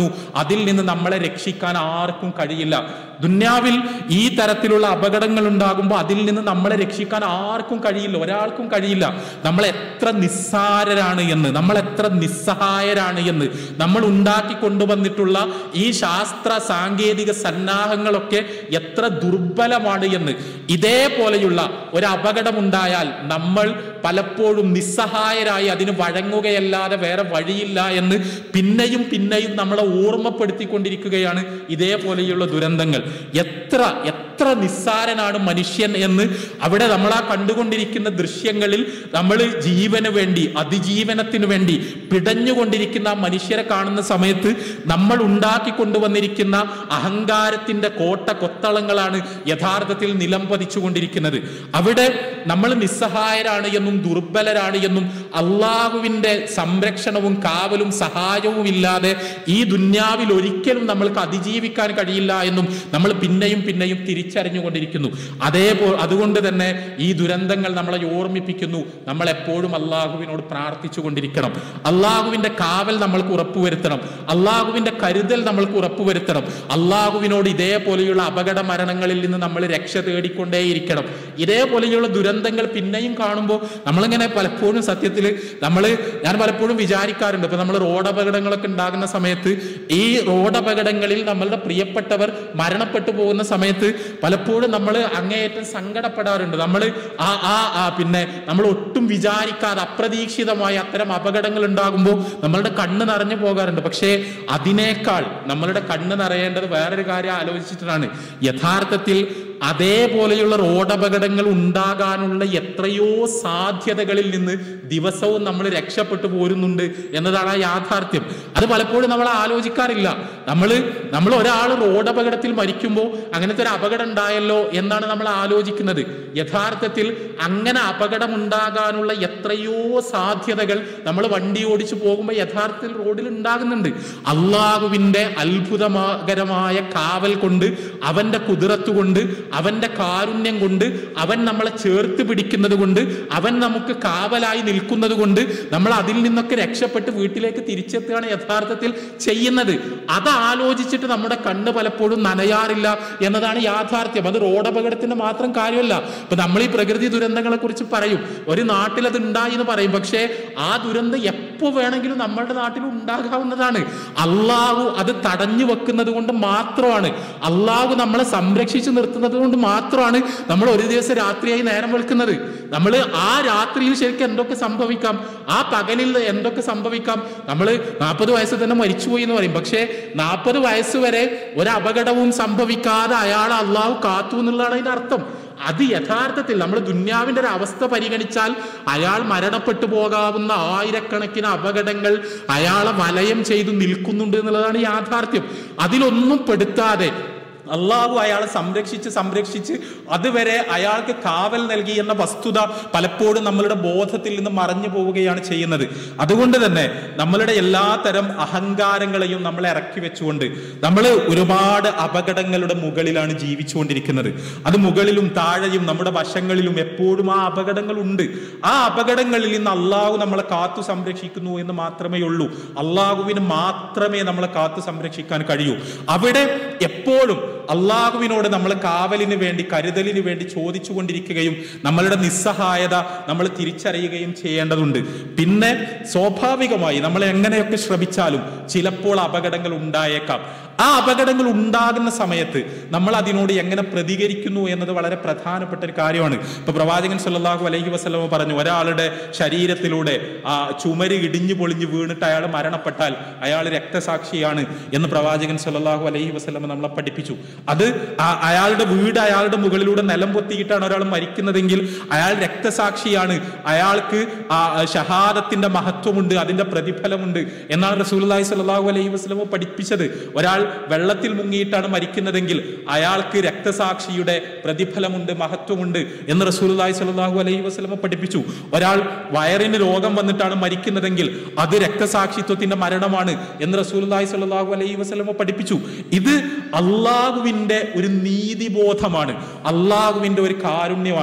അതിൽ നിന്ന് നമ്മളെ രക്ഷിക്കാൻ ആർക്കും കഴിയില്ല ദുന്യാവിൽ ഈ തരത്തിലുള്ള അപകടങ്ങൾ ഉണ്ടാകുമ്പോൾ അതിൽ നിന്ന് നമ്മളെ രക്ഷിക്കാൻ ആർക്കും കഴിയില്ല ഒരാൾക്കും കഴിയില്ല നമ്മൾ എത്ര നിസ്സാരരാണ് എന്ന് നമ്മൾ എത്ര നിസ്സഹായരാണ് എന്ന് നമ്മൾ ഉണ്ടാക്കി കൊണ്ടുവന്നിട്ടുള്ള ഈ ശാസ്ത്ര സാങ്കേതിക സന്നാഹങ്ങളൊക്കെ എത്ര ദുർബലമാണ് എന്ന് ഇതേപോലെയുള്ള ഒരു അപകടമുണ്ടായാൽ നമ്മൾ പലപ്പോഴും നിസ്സഹായരായി അതിന് വഴങ്ങുകയല്ലാതെ വേറെ വഴിയില്ല എന്ന് പിന്നെയും പിന്നെയും നമ്മളെ ഓർമ്മപ്പെടുത്തിക്കൊണ്ടിരിക്കുകയാണ് ഇതേപോലെയുള്ള ദുരന്തങ്ങൾ എത്ര എത്ര നിസ്സാരനാണ് മനുഷ്യൻ എന്ന് അവിടെ നമ്മൾ ആ കണ്ടുകൊണ്ടിരിക്കുന്ന ദൃശ്യങ്ങളിൽ നമ്മൾ ജീവന് വേണ്ടി അതിജീവനത്തിന് വേണ്ടി പിടഞ്ഞുകൊണ്ടിരിക്കുന്ന ആ മനുഷ്യരെ കാണുന്ന സമയത്ത് നമ്മൾ ഉണ്ടാക്കി കൊണ്ടുവന്നിരിക്കുന്ന അഹങ്കാരത്തിന്റെ കോട്ട കൊത്തളങ്ങളാണ് യഥാർത്ഥത്തിൽ നിലം പതിച്ചുകൊണ്ടിരിക്കുന്നത് അവിടെ നമ്മൾ നിസ്സഹായരാണ് എന്നും ദുർബലരാണ് എന്നും അള്ളാഹുവിന്റെ സംരക്ഷണവും കാവലും സഹായവും ഇല്ലാതെ ഈ ദുന്യാവിൽ ഒരിക്കലും നമ്മൾക്ക് അതിജീവിക്കാൻ കഴിയില്ല എന്നും നമ്മൾ പിന്നെയും പിന്നെയും തിരിച്ചറിഞ്ഞുകൊണ്ടിരിക്കുന്നു അതേപോലെ അതുകൊണ്ട് തന്നെ ഈ ദുരന്തങ്ങൾ നമ്മളെ ഓർമ്മിപ്പിക്കുന്നു നമ്മൾ എപ്പോഴും അള്ളാഹുവിനോട് പ്രാർത്ഥിച്ചു കൊണ്ടിരിക്കണം അള്ളാഹുവിന്റെ കാവൽ നമ്മൾക്ക് ഉറപ്പുവരുത്തണം അള്ളാഹുവിന്റെ കരുതൽ നമ്മൾക്ക് ഉറപ്പുവരുത്തണം അള്ളാഹുവിനോട് ഇതേപോലെയുള്ള അപകട മരണങ്ങളിൽ നിന്ന് നമ്മൾ രക്ഷ തേടിക്കൊണ്ടേയിരിക്കണം ഇതേപോലെയുള്ള ദുരന്തങ്ങൾ പിന്നെയും കാണുമ്പോൾ നമ്മളിങ്ങനെ പലപ്പോഴും സത്യത്തിൽ നമ്മൾ ഞാൻ പലപ്പോഴും വിചാരിക്കാറുണ്ട് ഇപ്പൊ നമ്മൾ റോഡ് അപകടങ്ങളൊക്കെ ഉണ്ടാകുന്ന സമയത്ത് ഈ റോഡ് അപകടങ്ങളിൽ നമ്മളുടെ പ്രിയപ്പെട്ടവർ മരണപ്പെട്ടു പോകുന്ന സമയത്ത് പലപ്പോഴും നമ്മൾ അങ്ങേയറ്റം സങ്കടപ്പെടാറുണ്ട് നമ്മൾ ആ ആ ആ പിന്നെ നമ്മൾ ഒട്ടും വിചാരിക്കാതെ അപ്രതീക്ഷിതമായ അത്തരം അപകടങ്ങൾ ഉണ്ടാകുമ്പോൾ നമ്മളുടെ കണ്ണ് നിറഞ്ഞു പോകാറുണ്ട് പക്ഷേ അതിനേക്കാൾ നമ്മളുടെ കണ്ണ് നിറയേണ്ടത് വേറൊരു കാര്യം ആലോചിച്ചിട്ടാണ് യഥാർത്ഥത്തിൽ അതേപോലെയുള്ള റോഡ് അപകടങ്ങൾ ഉണ്ടാകാനുള്ള എത്രയോ സാധ്യതകളിൽ നിന്ന് ദിവസവും നമ്മൾ രക്ഷപ്പെട്ടു പോരുന്നുണ്ട് എന്നതാണ് ആ യാഥാർത്ഥ്യം അത് പലപ്പോഴും നമ്മൾ ആലോചിക്കാറില്ല നമ്മൾ നമ്മൾ ഒരാൾ റോഡ് അപകടത്തിൽ മരിക്കുമ്പോൾ അങ്ങനത്തെ ഒരു അപകടം ഉണ്ടായല്ലോ എന്നാണ് നമ്മൾ ആലോചിക്കുന്നത് യഥാർത്ഥത്തിൽ അങ്ങനെ അപകടം ഉണ്ടാകാനുള്ള എത്രയോ സാധ്യതകൾ നമ്മൾ വണ്ടി ഓടിച്ചു പോകുമ്പോൾ യഥാർത്ഥത്തിൽ റോഡിൽ ഉണ്ടാകുന്നുണ്ട് അള്ളാഹുവിന്റെ അത്ഭുതകരമായ കാവൽ കൊണ്ട് അവന്റെ കുതിരത്ത് കൊണ്ട് അവന്റെ കാരുണ്യം കൊണ്ട് അവൻ നമ്മളെ ചേർത്ത് പിടിക്കുന്നത് കൊണ്ട് അവൻ നമുക്ക് കാവലായി നിൽക്കുന്നത് കൊണ്ട് നമ്മൾ അതിൽ നിന്നൊക്കെ രക്ഷപ്പെട്ട് വീട്ടിലേക്ക് തിരിച്ചെത്തുകയാണ് യഥാർത്ഥത്തിൽ ചെയ്യുന്നത് അത് ആലോചിച്ചിട്ട് നമ്മുടെ കണ്ണ് പലപ്പോഴും നനയാറില്ല എന്നതാണ് യാഥാർത്ഥ്യം അത് റോഡ് അപകടത്തിന്റെ മാത്രം കാര്യമല്ല ഇപ്പൊ നമ്മൾ ഈ പ്രകൃതി ദുരന്തങ്ങളെ കുറിച്ച് പറയും ഒരു നാട്ടിൽ അത് ഉണ്ടായി എന്ന് പറയും പക്ഷേ ആ ദുരന്തം എപ്പോ വേണമെങ്കിലും നമ്മളുടെ നാട്ടിൽ ഉണ്ടാകാവുന്നതാണ് അള്ളാഹു അത് തടഞ്ഞു വെക്കുന്നത് കൊണ്ട് മാത്രമാണ് അള്ളാഹു നമ്മളെ സംരക്ഷിച്ചു നിർത്തുന്നത് കൊണ്ട് മാത്രമാണ് നമ്മൾ ഒരു ദിവസം രാത്രിയായി നേരം വെളുക്കുന്നത് നമ്മൾ ആ രാത്രിയിൽ ശരിക്കും എന്തൊക്കെ സംഭവിക്കാം ആ പകലിൽ എന്തൊക്കെ സംഭവിക്കാം നമ്മൾ നാൽപ്പത് വയസ്സ് തന്നെ മരിച്ചുപോയി എന്ന് പറയും പക്ഷേ നാൽപ്പത് വയസ്സ് വരെ ഒരു അപകടവും സംഭവിക്കാതെ അയാൾ അള്ളാഹു കാത്തു എന്നുള്ളതാണ് അതിന്റെ അർത്ഥം അത് യഥാർത്ഥത്തിൽ നമ്മൾ ദുന്യാവിന്റെ ഒരു അവസ്ഥ പരിഗണിച്ചാൽ അയാൾ മരണപ്പെട്ടു പോകാവുന്ന ആയിരക്കണക്കിന് അപകടങ്ങൾ അയാളെ വലയം ചെയ്തു നിൽക്കുന്നുണ്ട് എന്നുള്ളതാണ് യാഥാർത്ഥ്യം അതിലൊന്നും പെടുത്താതെ അള്ളാഹു അയാളെ സംരക്ഷിച്ച് സംരക്ഷിച്ച് അതുവരെ അയാൾക്ക് കാവൽ നൽകി എന്ന വസ്തുത പലപ്പോഴും നമ്മളുടെ ബോധത്തിൽ നിന്ന് മറഞ്ഞു പോവുകയാണ് ചെയ്യുന്നത് അതുകൊണ്ട് തന്നെ നമ്മളുടെ എല്ലാ തരം അഹങ്കാരങ്ങളെയും നമ്മൾ ഇറക്കി വെച്ചുകൊണ്ട് നമ്മൾ ഒരുപാട് അപകടങ്ങളുടെ മുകളിലാണ് ജീവിച്ചുകൊണ്ടിരിക്കുന്നത് അത് മുകളിലും താഴെയും നമ്മുടെ വശങ്ങളിലും എപ്പോഴും ആ അപകടങ്ങൾ ഉണ്ട് ആ അപകടങ്ങളിൽ നിന്ന് അള്ളാഹു നമ്മളെ കാത്തു സംരക്ഷിക്കുന്നു എന്ന് മാത്രമേ ഉള്ളൂ അള്ളാഹുവിന് മാത്രമേ നമ്മളെ കാത്തു സംരക്ഷിക്കാൻ കഴിയൂ അവിടെ എപ്പോഴും അള്ളാഹുവിനോട് നമ്മൾ കാവലിന് വേണ്ടി കരുതലിന് വേണ്ടി ചോദിച്ചു കൊണ്ടിരിക്കുകയും നമ്മളുടെ നിസ്സഹായത നമ്മൾ തിരിച്ചറിയുകയും ചെയ്യേണ്ടതുണ്ട് പിന്നെ സ്വാഭാവികമായി നമ്മൾ എങ്ങനെയൊക്കെ ശ്രമിച്ചാലും ചിലപ്പോൾ അപകടങ്ങൾ ഉണ്ടായേക്കാം ആ അപകടങ്ങൾ ഉണ്ടാകുന്ന സമയത്ത് നമ്മൾ അതിനോട് എങ്ങനെ പ്രതികരിക്കുന്നു എന്നത് വളരെ പ്രധാനപ്പെട്ട ഒരു കാര്യമാണ് ഇപ്പൊ പ്രവാചകൻ സല്ലല്ലാഹു അലൈഹി വസല്ലമ പറഞ്ഞു ഒരാളുടെ ശരീരത്തിലൂടെ ആ ചുമര് ഇടിഞ്ഞു പൊളിഞ്ഞു വീണിട്ട് അയാൾ മരണപ്പെട്ടാൽ അയാൾ രക്തസാക്ഷിയാണ് എന്ന് പ്രവാചകൻ സല്ലല്ലാഹു അലൈഹി വസല്ലമ നമ്മളെ പഠിപ്പിച്ചു അത് ആ- അയാളുടെ വീട് അയാളുടെ മുകളിലൂടെ നിലം പൊത്തിയിട്ടാണ് ഒരാൾ മരിക്കുന്നതെങ്കിൽ അയാൾ രക്തസാക്ഷിയാണ് അയാൾക്ക് ആ ഷഹാദത്തിന്റെ മഹത്വമുണ്ട് അതിന്റെ പ്രതിഫലമുണ്ട് എന്നാണ് റസൂലുള്ളാഹി സ്വല്ലല്ലാഹു അലൈഹി വസല്ലമ പഠിപ്പിച്ചത് ഒരാൾ വെള്ളത്തിൽ മുങ്ങിയിട്ടാണ് മരിക്കുന്നതെങ്കിൽ അയാൾക്ക് രക്തസാക്ഷിയുടെ പ്രതിഫലമുണ്ട് മഹത്വമുണ്ട് എന്ന് റസൂലുള്ളാഹി സ്വല്ലല്ലാഹു അലൈഹി വസല്ലമ പഠിപ്പിച്ചു ഒരാൾ വയറിന് രോഗം വന്നിട്ടാണ് മരിക്കുന്നതെങ്കിൽ അത് രക്തസാക്ഷിത്വത്തിന്റെ മരണമാണ് എന്ന് റസൂലുള്ളാഹി സ്വല്ലല്ലാഹു അലൈഹി വസല്ലമ പഠിപ്പിച്ചു ഇത് അള്ളാഹുവിന്റെ ഒരു നീതിബോധമാണ് അള്ളാഹുവിന്റെ ഒരു കാരുണ്യമാണ്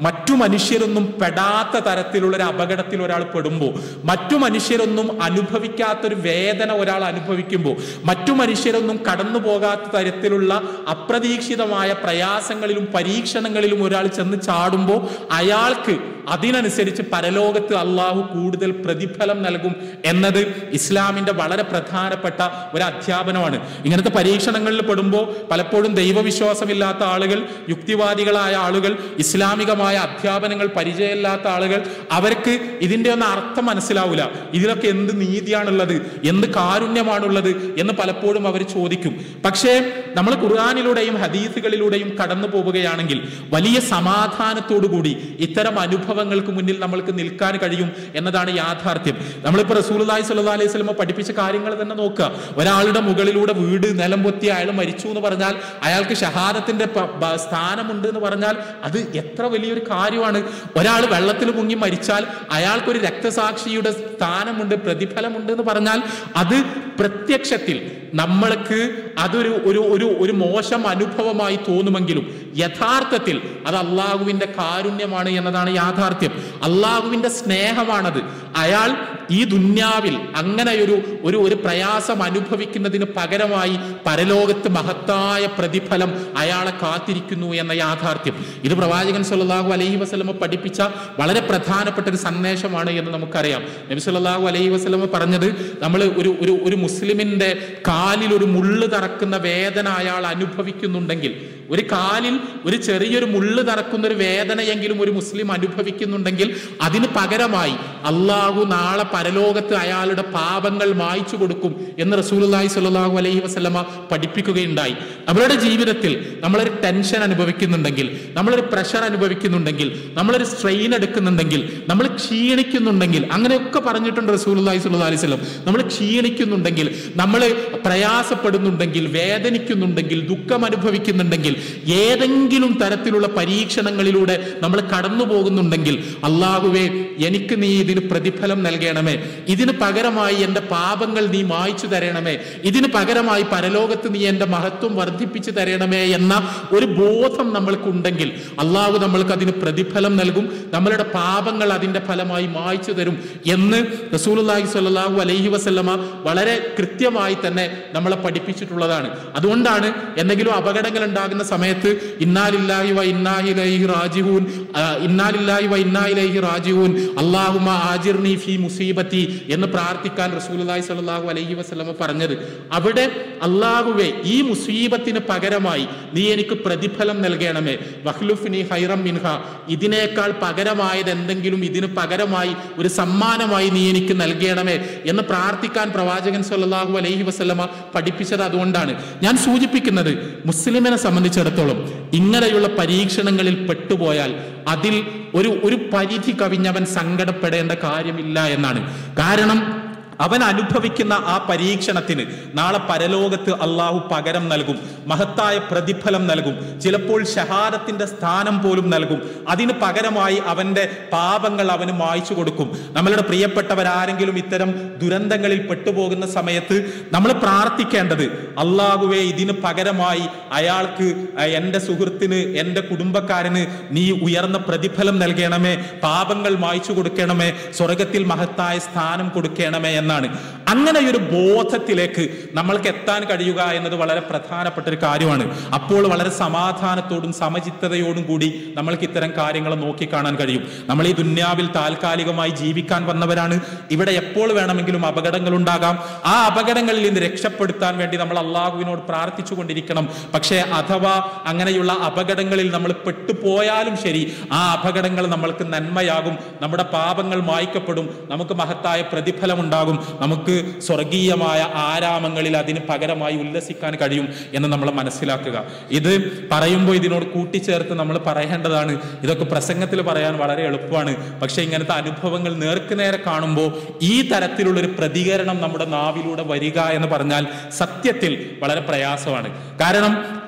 മറ്റു മനുഷ്യരൊന്നും പെടാത്ത തരത്തിലുള്ള ഒരു അപകടത്തിൽ ഒരാൾ പെടുമ്പോൾ മറ്റു മനുഷ്യരൊന്നും അനുഭവിക്കാത്തൊരു വേദന ഒരാൾ അനുഭവിക്കുമ്പോൾ മറ്റു മനുഷ്യരൊന്നും കടന്നു പോകാത്ത തരത്തിലുള്ള അപ്രതീക്ഷിതമായ പ്രയാസങ്ങളിലും പരീക്ഷണങ്ങളിലും ഒരാൾ ചെന്ന് ചാടുമ്പോൾ അയാൾക്ക് അതിനനുസരിച്ച് പരലോകത്ത് അള്ളാഹു കൂടുതൽ പ്രതിഫലം നൽകും എന്നത് ഇസ്ലാമിന്റെ വളരെ പ്രധാനപ്പെട്ട ഒരു അധ്യാപനമാണ് ഇങ്ങനത്തെ പരീക്ഷണങ്ങളിൽ പെടുമ്പോൾ പലപ്പോഴും ദൈവവിശ്വാസമില്ലാത്ത ആളുകൾ യുക്തിവാദികളായ ആളുകൾ ഇസ്ലാമികമായ അധ്യാപനങ്ങൾ പരിചയമില്ലാത്ത ആളുകൾ അവർക്ക് ഇതിന്റെ ഒന്നും അർത്ഥം മനസ്സിലാവില്ല ഇതിലൊക്കെ എന്ത് നീതിയാണുള്ളത് എന്ത് കാരുണ്യമാണുള്ളത് എന്ന് പലപ്പോഴും അവർ ചോദിക്കും പക്ഷേ നമ്മൾ ഖുർആാനിലൂടെയും ഹദീസുകളിലൂടെയും കടന്നു പോവുകയാണെങ്കിൽ വലിയ സമാധാനത്തോടുകൂടി ഇത്തരം അനുഭവങ്ങൾക്ക് മുന്നിൽ നമ്മൾക്ക് നിൽക്കാൻ കഴിയും എന്നതാണ് യാഥാർത്ഥ്യം നമ്മളിപ്പോൾ റസൂലി സല്ലാ അലൈഹി സ്വലമ പഠിപ്പിച്ച കാര്യങ്ങൾ തന്നെ നോക്കുക ഒരാളുടെ മുകളിലൂടെ വീട് നിലം പൊത്തി അയാൾ മരിച്ചു എന്ന് പറഞ്ഞാൽ അയാൾക്ക് ഷഹാദത്തിന്റെ പ- ബ- സ്ഥാനമുണ്ട് എന്ന് പറഞ്ഞാൽ അത് എത്ര വലിയൊരു കാര്യമാണ് ഒരാൾ വെള്ളത്തിൽ മുങ്ങി മരിച്ചാൽ അയാൾക്കൊരു രക്തസാക്ഷിയുടെ സ്ഥാനമുണ്ട് പ്രതിഫലമുണ്ട് എന്ന് പറഞ്ഞാൽ അത് പ്രത്യക്ഷത്തിൽ നമ്മൾക്ക് അതൊരു ഒരു ഒരു ഒരു മോശം അനുഭവമായി തോന്നുമെങ്കിലും യഥാർത്ഥത്തിൽ അത് അള്ളാഹുവിന്റെ കാരുണ്യമാണ് എന്നതാണ് യാഥാർത്ഥ്യം അള്ളാഹുവിന്റെ സ്നേഹമാണത് അയാൾ ഈ ദുന്യാവിൽ അങ്ങനെയൊരു ഒരു ഒരു പ്രയാസം അനുഭവിക്കുന്നതിന് പകരമായി പരലോകത്ത് മഹത്തായ പ്രതിഫലം അയാളെ കാത്തിരിക്കുന്നു എന്ന യാഥാർത്ഥ്യം ഇത് പ്രവാചകൻ സല്ലല്ലാഹു അലൈഹി വസല്ലമ പഠിപ്പിച്ച വളരെ പ്രധാനപ്പെട്ട ഒരു സന്ദേശമാണ് എന്ന് നമുക്കറിയാം നബി സല്ലല്ലാഹു അലൈഹി വസല്ലമ പറഞ്ഞത് നമ്മൾ ഒരു ഒരു ഒരു മുസ്ലിമിന്റെ കാലിൽ ഒരു മുള്ള് തറക്കുന്ന വേദന അയാൾ അനുഭവിക്കുന്നുണ്ടെങ്കിൽ ഒരു കാലിൽ ഒരു ചെറിയൊരു മുള്ള് തറക്കുന്ന ഒരു വേദനയെങ്കിലും ഒരു മുസ്ലിം അനുഭവിക്കുന്നുണ്ടെങ്കിൽ അതിന് പകരമായി അള്ളാഹു നാളെ പരലോകത്ത് അയാളുടെ പാപങ്ങൾ മായ്ച്ചു കൊടുക്കും എന്ന് റസൂലുള്ളാഹി സ്വല്ലല്ലാഹു അലൈഹി വസല്ലമ പഠിപ്പിക്കുകയുണ്ടായി നമ്മളുടെ ജീവിതത്തിൽ നമ്മളൊരു ടെൻഷൻ അനുഭവിക്കുന്നുണ്ടെങ്കിൽ നമ്മളൊരു പ്രഷർ അനുഭവിക്കുന്നുണ്ടെങ്കിൽ നമ്മളൊരു സ്ട്രെയിൻ എടുക്കുന്നുണ്ടെങ്കിൽ നമ്മൾ ക്ഷീണിക്കുന്നുണ്ടെങ്കിൽ അങ്ങനെയൊക്കെ പറഞ്ഞിട്ടുണ്ട് റസൂലുള്ളാഹി സ്വല്ലല്ലാഹു അലൈഹി വസല്ലം നമ്മൾ ക്ഷീണിക്കുന്നുണ്ടെങ്കിൽ നമ്മൾ പ്രയാസപ്പെടുന്നുണ്ടെങ്കിൽ വേദനിക്കുന്നുണ്ടെങ്കിൽ ദുഃഖം അനുഭവിക്കുന്നുണ്ടെങ്കിൽ ഏതെങ്കിലും തരത്തിലുള്ള പരീക്ഷണങ്ങളിലൂടെ നമ്മൾ കടന്നു പോകുന്നുണ്ടെങ്കിൽ അള്ളാഹുവേ എനിക്ക് നീ ഇതിന് പ്രതിഫലം നൽകണമേ ഇതിന് പകരമായി എൻ്റെ പാപങ്ങൾ നീ മായ്ച്ചു തരണമേ ഇതിന് പകരമായി പരലോകത്ത് നീ എൻ്റെ മഹത്വം വർദ്ധിപ്പിച്ചു തരണമേ എന്ന ഒരു ബോധം നമ്മൾക്കുണ്ടെങ്കിൽ അള്ളാഹു നമ്മൾക്ക് അതിന് പ്രതിഫലം നൽകും നമ്മളുടെ പാപങ്ങൾ അതിൻ്റെ ഫലമായി മായ്ച്ചു തരും എന്ന് റസൂലുള്ളാഹി സ്വല്ലല്ലാഹു അലൈഹി വസല്ലമ വളരെ കൃത്യമായി തന്നെ നമ്മളെ പഠിപ്പിച്ചിട്ടുള്ളതാണ് അതുകൊണ്ടാണ് എന്തെങ്കിലും അപകടങ്ങൾ ഉണ്ടാകുന്ന സമയത്ത് ഇന്നാലില്ലാഹി വ ഇന്നാഹിലൈഹി റാജിഹൂൻ ആ, ഇന്നാലില്ലാഹി വ ഇന്നായിലൈഹി റാജിഹൂൻ അല്ലാഹുമ്മ ആജിർനി ഫീ മുസീബത്തി എന്ന് പ്രാർത്ഥിക്കാൻ റസൂലുള്ളാഹി സ്വല്ലല്ലാഹു അലൈഹി വസല്ലമ പറഞ്ഞത് അവിടെ അള്ളാഹുവേ ഈ മുസീബത്തിന് പകരമായി നീ എനിക്ക് പ്രതിഫലം നൽകണമേ വഹ്ലുഫിനി ഹൈറം മിൻഹ ഇതിനേക്കാൾ പകരമായത് എന്തെങ്കിലും ഇതിന് പകരമായി ഒരു സമ്മാനമായി നീ എനിക്ക് നൽകണമേ എന്ന് പ്രാർത്ഥിക്കാൻ പ്രവാചകൻ സല്ലല്ലാഹു അലൈഹി വസല്ലമ പഠിപ്പിച്ചത് അതുകൊണ്ടാണ് ഞാൻ സൂചിപ്പിക്കുന്നത് മുസ്ലിമിനെ സംബന്ധിച്ചിടത്തോളം ഇങ്ങനെയുള്ള പരീക്ഷണങ്ങളിൽ പെട്ടുപോയാൽ അതിൽ ഒരു ഒരു പരിധി കവിഞ്ഞവൻ സങ്കടപ്പെടേണ്ട കാര്യമില്ല എന്നാണ് കാരണം അവൻ അനുഭവിക്കുന്ന ആ പരീക്ഷണത്തിന് നാളെ പരലോകത്ത് അള്ളാഹു പകരം നൽകും മഹത്തായ പ്രതിഫലം നൽകും ചിലപ്പോൾ ഷഹാദത്തിന്റെ സ്ഥാനം പോലും നൽകും അതിന് പകരമായി അവന്റെ പാപങ്ങൾ അവന് മായ്ച്ചു കൊടുക്കും നമ്മളുടെ പ്രിയപ്പെട്ടവരാരെങ്കിലും ഇത്തരം ദുരന്തങ്ങളിൽ പെട്ടുപോകുന്ന സമയത്ത് നമ്മൾ പ്രാർത്ഥിക്കേണ്ടത് അള്ളാഹുവെ ഇതിന് പകരമായി അയാൾക്ക് അഹ്, എൻ്റെ സുഹൃത്തിന് എൻ്റെ കുടുംബക്കാരന് നീ ഉയർന്ന പ്രതിഫലം നൽകണമേ പാപങ്ങൾ മായ്ച്ചു കൊടുക്കണമേ സ്വർഗത്തിൽ മഹത്തായ സ്ഥാനം കൊടുക്കണമേ എന്നാണ് അങ്ങനെ ഒരു ബോധത്തിലേക്ക് നമ്മൾക്ക് എത്താൻ കഴിയുക എന്നത് വളരെ പ്രധാനപ്പെട്ട ഒരു കാര്യമാണ് അപ്പോൾ വളരെ സമാധാനത്തോടും സമചിത്തതയോടും കൂടി നമ്മൾക്ക് ഇത്തരം കാര്യങ്ങൾ നോക്കിക്കാണാൻ കഴിയും നമ്മൾ ഈ ദുന്യാവിൽ താൽക്കാലികമായി ജീവിക്കാൻ വന്നവരാണ് ഇവിടെ എപ്പോൾ വേണമെങ്കിലും അപകടങ്ങൾ ഉണ്ടാകാം ആ അപകടങ്ങളിൽ നിന്ന് രക്ഷപ്പെടുത്താൻ വേണ്ടി നമ്മൾ അള്ളാഹുവിനോട് പ്രാർത്ഥിച്ചു കൊണ്ടിരിക്കണം പക്ഷേ അഥവാ അങ്ങനെയുള്ള അപകടങ്ങളിൽ നമ്മൾ പെട്ടുപോയാലും ശരി ആ അപകടങ്ങൾ നമ്മൾക്ക് നന്മയാകും നമ്മുടെ പാപങ്ങൾ മായ്ക്കപ്പെടും നമുക്ക് മഹത്തായ പ്രതിഫലം ഉണ്ടാകും നമുക്ക് സ്വർഗീയമായ ആരാമങ്ങളിൽ അതിന് പകരമായി ഉല്ലസിക്കാൻ കഴിയും എന്ന് നമ്മൾ മനസ്സിലാക്കുക ഇത് പറയുമ്പോൾ ഇതിനോട് കൂട്ടിച്ചേർത്ത് നമ്മൾ പറയേണ്ടതാണ് ഇതൊക്കെ പ്രസംഗത്തിൽ പറയാൻ വളരെ എളുപ്പമാണ് പക്ഷെ ഇങ്ങനത്തെ അനുഭവങ്ങൾ നേർക്കുനേരെ കാണുമ്പോൾ ഈ തരത്തിലുള്ള ഒരു പ്രതികരണം നമ്മുടെ നാവിലൂടെ വരിക എന്ന് പറഞ്ഞാൽ സത്യത്തിൽ വളരെ പ്രയാസമാണ് കാരണം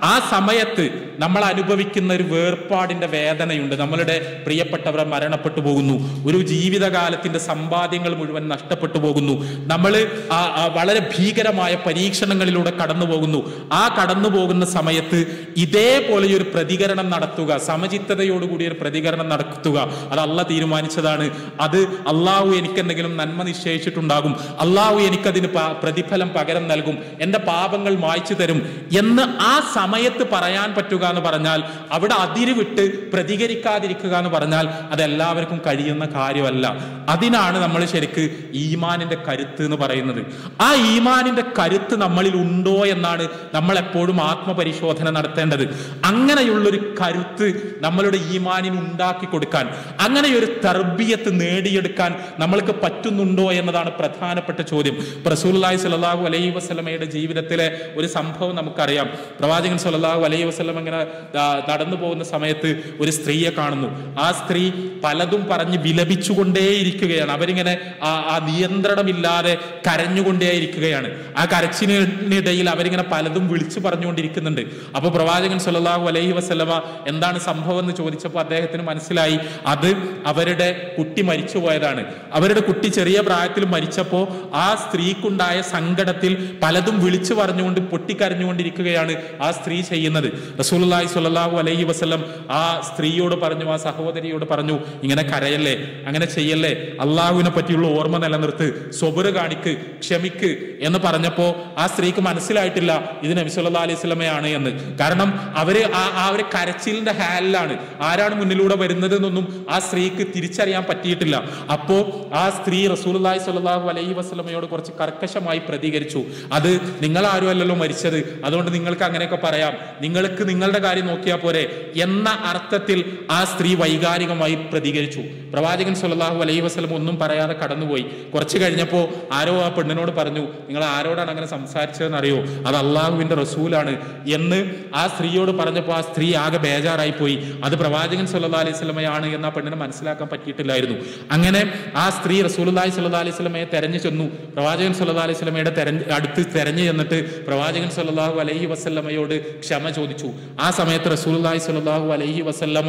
ആ സമയത്ത് നമ്മൾ അനുഭവിക്കുന്ന ഒരു വേർപാടിന്റെ വേദനയുണ്ട് നമ്മളുടെ പ്രിയപ്പെട്ടവർ മരണപ്പെട്ടു പോകുന്നു ഒരു ജീവിതകാലത്തിന്റെ സമ്പാദ്യങ്ങൾ മുഴുവൻ നഷ്ടപ്പെട്ടു പോകുന്നു നമ്മൾ വളരെ ഭീകരമായ പരീക്ഷണങ്ങളിലൂടെ കടന്നു പോകുന്നു ആ കടന്നു പോകുന്ന സമയത്ത് ഇതേപോലെ ഒരു പ്രതികരണം നടത്തുക സമചിത്തതയോടുകൂടി ഒരു പ്രതികരണം നടത്തുക അത് അല്ല തീരുമാനിച്ചതാണ് അത് അള്ളാഹു എനിക്ക് എന്തെങ്കിലും നന്മ നിശ്ചയിച്ചിട്ടുണ്ടാകും അള്ളാഹു എനിക്കതിന് പ- പ്രതിഫലം പകരം നൽകും എൻ്റെ പാപങ്ങൾ മായ്ച്ചു തരും എന്ന് ആ സമയത്ത് പറയാൻ പറ്റുക എന്ന് പറഞ്ഞാൽ അവിടെ അതിര് വിട്ട് പ്രതികരിക്കാതിരിക്കുക എന്ന് പറഞ്ഞാൽ അത് എല്ലാവർക്കും കഴിയുന്ന കാര്യമല്ല അതിനാണ് നമ്മൾ ശരിക്ക് ഈമാനിന്റെ കരുത്ത് എന്ന് പറയുന്നത് ആ ഈമാനിന്റെ കരുത്ത് നമ്മളിൽ ഉണ്ടോ എന്നാണ് നമ്മൾ എപ്പോഴും ആത്മപരിശോധന നടത്തേണ്ടത് അങ്ങനെയുള്ളൊരു കരുത്ത് നമ്മളുടെ ഈമാനിന് ഉണ്ടാക്കി കൊടുക്കാൻ അങ്ങനെ ഒരു തർബീയത്ത് നേടിയെടുക്കാൻ നമ്മൾക്ക് പറ്റുന്നുണ്ടോ എന്നതാണ് പ്രധാനപ്പെട്ട ചോദ്യം റസൂലുള്ളാഹി സ്വല്ലല്ലാഹു അലൈഹി വസല്ലമയുടെ ജീവിതത്തിലെ ഒരു സംഭവം നമുക്കറിയാം പ്രവാചകൻ സ്വല്ലല്ലാഹു അലൈഹി വസല്ലം ഇങ്ങനെ ആ, നടന്നു പോകുന്ന സമയത്ത് ഒരു സ്ത്രീയെ കാണുന്നു ആ സ്ത്രീ പലതും പറഞ്ഞ് വിലപിച്ചുകൊണ്ടേയിരിക്കുകയാണ് അവരിങ്ങനെ ആ ആ നിയന്ത്രണമില്ലാതെ കരഞ്ഞുകൊണ്ടേയിരിക്കുകയാണ് ആ കരച്ചിനിടയിൽ അവരിങ്ങനെ പലതും വിളിച്ചു പറഞ്ഞുകൊണ്ടിരിക്കുന്നുണ്ട് അപ്പൊ പ്രവാചകൻ സ്വല്ലല്ലാഹു അലൈഹി വസല്ലമ എന്താണ് സംഭവം എന്ന് ചോദിച്ചപ്പോൾ അദ്ദേഹത്തിന് മനസ്സിലായി അത് അവരുടെ കുട്ടി മരിച്ചു പോയതാണ് അവരുടെ കുട്ടി ചെറിയ പ്രായത്തിൽ മരിച്ചപ്പോൾ ആ സ്ത്രീക്കുണ്ടായ സങ്കടത്തിൽ പലതും വിളിച്ചു പറഞ്ഞുകൊണ്ട് പൊട്ടിക്കരഞ്ഞുകൊണ്ടിരിക്കുകയാണ് ആ സ്ത്രീ ചെയ്യുന്നത് റസൂലുള്ളാഹി സ്വല്ലല്ലാഹു അലൈഹി വസല്ലം ആ സ്ത്രീയോട് പറഞ്ഞു ആ സഹോദരിയോട് പറഞ്ഞു ഇങ്ങനെ കരയല്ലേ അങ്ങനെ ചെയ്യല്ലേ അള്ളാഹുവിനെ പറ്റിയുള്ള ഓർമ്മ നിലനിർത്ത് സ്വബറ് കാണിക്ക് ക്ഷമിക്ക് എന്ന് പറഞ്ഞപ്പോ ആ സ്ത്രീക്ക് മനസ്സിലായിട്ടില്ല ഇത് നബി സല്ലല്ലാഹു അലൈഹി വസല്ലമയാണ് എന്ന് കാരണം അവര് ആ ആ ഒരു കരച്ചിലിന്റെ ഹാലിലാണ് ആരാണ് മുന്നിലൂടെ വരുന്നത് എന്നൊന്നും ആ സ്ത്രീക്ക് തിരിച്ചറിയാൻ പറ്റിയിട്ടില്ല അപ്പോ ആ സ്ത്രീ റസൂലുള്ളാഹി സ്വല്ലല്ലാഹു അലൈഹി വസല്ലമയോട് കുറച്ച് കർക്കശമായി പ്രതികരിച്ചു അത് നിങ്ങൾ ആരും അല്ലല്ലോ മരിച്ചത് അതുകൊണ്ട് നിങ്ങൾക്ക് അങ്ങനെയൊക്കെ പറയാം നിങ്ങൾക്ക് നിങ്ങളുടെ കാര്യം നോക്കിയാൽ പോരെ എന്ന അർത്ഥത്തിൽ ആ സ്ത്രീ വൈകാരികമായി പ്രതികരിച്ചു പ്രവാചകൻ സ്വല്ലല്ലാഹു അലൈഹി വസല്ലം ഒന്നും പറയാതെ കടന്നുപോയി കുറച്ച് കഴിഞ്ഞപ്പോൾ ആരോ ആ പെണ്ണിനോട് പറഞ്ഞു നിങ്ങൾ ആരോടാണ് അങ്ങനെ സംസാരിച്ചതെന്ന് അറിയോ അത് അള്ളാഹുവിന്റെ റസൂലാണ് എന്ന് ആ സ്ത്രീയോട് പറഞ്ഞപ്പോൾ ആ സ്ത്രീ ആകെ ബേജാറായി പോയി അത് പ്രവാചകൻ സല്ലല്ലാഹു അലൈഹി സ്വലമയാണ് എന്ന് ആ പെണ്ണിനെ മനസ്സിലാക്കാൻ പറ്റിയിട്ടില്ലായിരുന്നു അങ്ങനെ ആ സ്ത്രീ റസൂലുള്ളാഹി സ്വല്ലല്ലാഹു അലൈഹി സ്വലമയെ തെരഞ്ഞു ചെന്നു പ്രവാചകൻ സല്ലല്ലാഹു അലൈഹി സ്വലമയുടെ തെരഞ്ഞ് അടുത്ത് തെരഞ്ഞു ചെന്നിട്ട് പ്രവാചകൻ സല്ലല്ലാഹു അലൈഹി വസല്ലമയോട് ക്ഷമ ചോദിച്ചു ആ സമയത്ത് റസൂലുള്ളാഹി സ്വല്ലല്ലാഹു അലൈഹി വസല്ലമ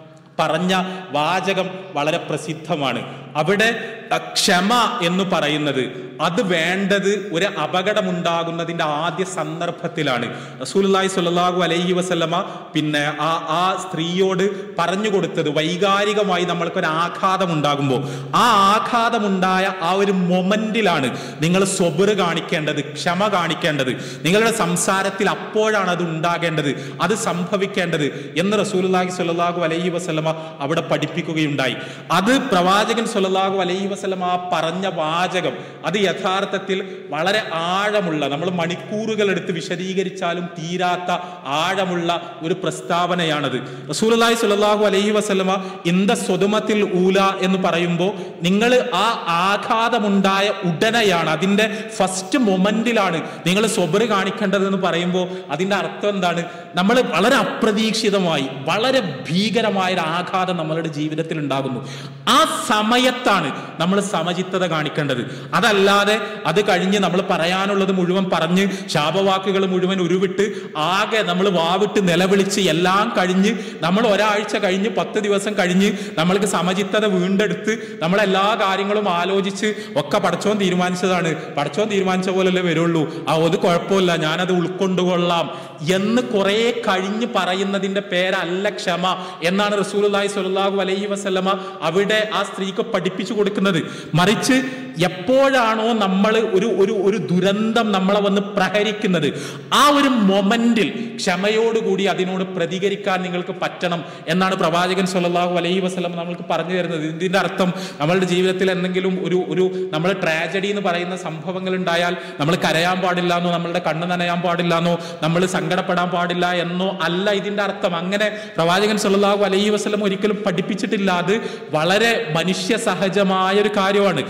പറഞ്ഞ വാചകം വളരെ പ്രസിദ്ധമാണ് അവിടെ അ, ക്ഷമ എന്ന് പറയുന്നത് അത് വേണ്ടത് ഒരു അപകടമുണ്ടാകുന്നതിന്റെ ആദ്യ സന്ദർഭത്തിലാണ് റസൂലുള്ളാഹി സ്വല്ലല്ലാഹു അലൈഹി വസല്ലമ പിന്നെ ആ ആ സ്ത്രീയോട് പറഞ്ഞു കൊടുത്തത് വൈകാരികമായി നമ്മൾക്കൊരു ആഘാതം ഉണ്ടാകുമ്പോൾ ആ ആഘാതമുണ്ടായ ആ ഒരു മൊമെന്റിലാണ് നിങ്ങൾ സ്വബറ് കാണിക്കേണ്ടത് ക്ഷമ കാണിക്കേണ്ടത് നിങ്ങളുടെ സംസാരത്തിൽ അപ്പോഴാണ് അത് ഉണ്ടാകേണ്ടത് അത് സംഭവിക്കേണ്ടത് എന്ന് റസൂലുള്ളാഹി സ്വല്ലല്ലാഹു അലൈഹി വസല്ലമ അവിടെ പഠിപ്പിക്കുകയുണ്ടായി അത് പ്രവാചകൻ സ്വല്ലല്ലാഹു അലൈഹി വസല്ലമ ആ പറഞ്ഞ വാചകം അത് യഥാർത്ഥത്തിൽ വളരെ ആഴമുള്ള നമ്മൾ മണിക്കൂറുകൾ എടുത്ത് വിശദീകരിച്ചാലും തീരാത്ത ആഴമുള്ള ഒരു പ്രസ്താവനയാണത് റസൂലുള്ളാഹി സ്വല്ലല്ലാഹു അലൈഹി വസല്ലമ ഇന്ത സ്വതുമത്തിൽ ഊല എന്ന് പറയുമ്പോൾ നിങ്ങൾ ആ ആഘാതമുണ്ടായ ഉടനെയാണ് അതിന്റെ ഫസ്റ്റ് മൊമെന്റിലാണ് നിങ്ങൾ സ്വബറ് കാണിക്കേണ്ടതെന്ന് പറയുമ്പോൾ അതിന്റെ അർത്ഥം എന്താണ് നമ്മൾ വളരെ അപ്രതീക്ഷിതമായി വളരെ ഭീകരമായ ഒരു ആഘാതം നമ്മളുടെ ജീവിതത്തിൽ ഉണ്ടാകുന്നു ആ സമയത്താണ് നമ്മൾ സമചിത്തത കാണിക്കേണ്ടത് അതല്ലാതെ അത് കഴിഞ്ഞ് നമ്മൾ പറയാനുള്ളത് മുഴുവൻ പറഞ്ഞ് ശാപവാക്കുകൾ മുഴുവൻ ഉരുവിട്ട് ആകെ നമ്മൾ വാവിട്ട് നിലവിളിച്ച് എല്ലാം കഴിഞ്ഞ് നമ്മൾ ഒരാഴ്ച കഴിഞ്ഞ് പത്ത് ദിവസം കഴിഞ്ഞ് നമ്മൾക്ക് സമചിത്തത വീണ്ടെടുത്ത് നമ്മൾ എല്ലാ കാര്യങ്ങളും ആലോചിച്ച് ഒക്കെ പടച്ചോൻ തീരുമാനിച്ചതാണ് പടച്ചോൻ തീരുമാനിച്ച പോലല്ലേ വരുള്ളൂ ആ അത് കുഴപ്പമില്ല ഞാനത് ഉൾക്കൊണ്ടുകൊള്ളാം എന്ന് കുറെ കഴിഞ്ഞ് പറയുന്നതിന്റെ പേരല്ല ക്ഷമ എന്നാണ് റസൂലുള്ളാഹി സ്വല്ലല്ലാഹു അലൈഹി വസല്ലമ അവിടെ ആ സ്ത്രീക്ക് പഠിപ്പിച്ചു കൊടുക്കുന്നത് മറിച്ച് എപ്പോഴാണോ നമ്മൾ ഒരു ഒരു ഒരു ദുരന്തം നമ്മളെ വന്ന് പ്രഹരിക്കുന്നത് ആ ഒരു മൊമെന്റിൽ ക്ഷമയോടുകൂടി അതിനോട് പ്രതികരിക്കാൻ നിങ്ങൾക്ക് പറ്റണം എന്നാണ് പ്രവാചകൻ സ്വല്ലല്ലാഹു അലൈഹി വസല്ലം നമ്മൾക്ക് പറഞ്ഞു തരുന്നത് ഇതിന്റെ അർത്ഥം നമ്മളുടെ ജീവിതത്തിൽ എന്തെങ്കിലും ഒരു ഒരു നമ്മൾ ട്രാജഡി എന്ന് പറയുന്ന സംഭവങ്ങൾ ഉണ്ടായാൽ നമ്മൾ കരയാൻ പാടില്ല എന്നോ നമ്മളുടെ കണ്ണ് നനയാൻ പാടില്ല എന്നോ നമ്മൾ സങ്കടപ്പെടാൻ പാടില്ല എന്നോ അല്ല ഇതിന്റെ അർത്ഥം അങ്ങനെ പ്രവാചകൻ സല്ലല്ലാഹു അലൈഹി വസല്ലം ഒരിക്കലും പഠിപ്പിച്ചിട്ടില്ല അത് വളരെ മനുഷ്യ സഹജമായ ഒരു കാര്യമാണ് വളരെ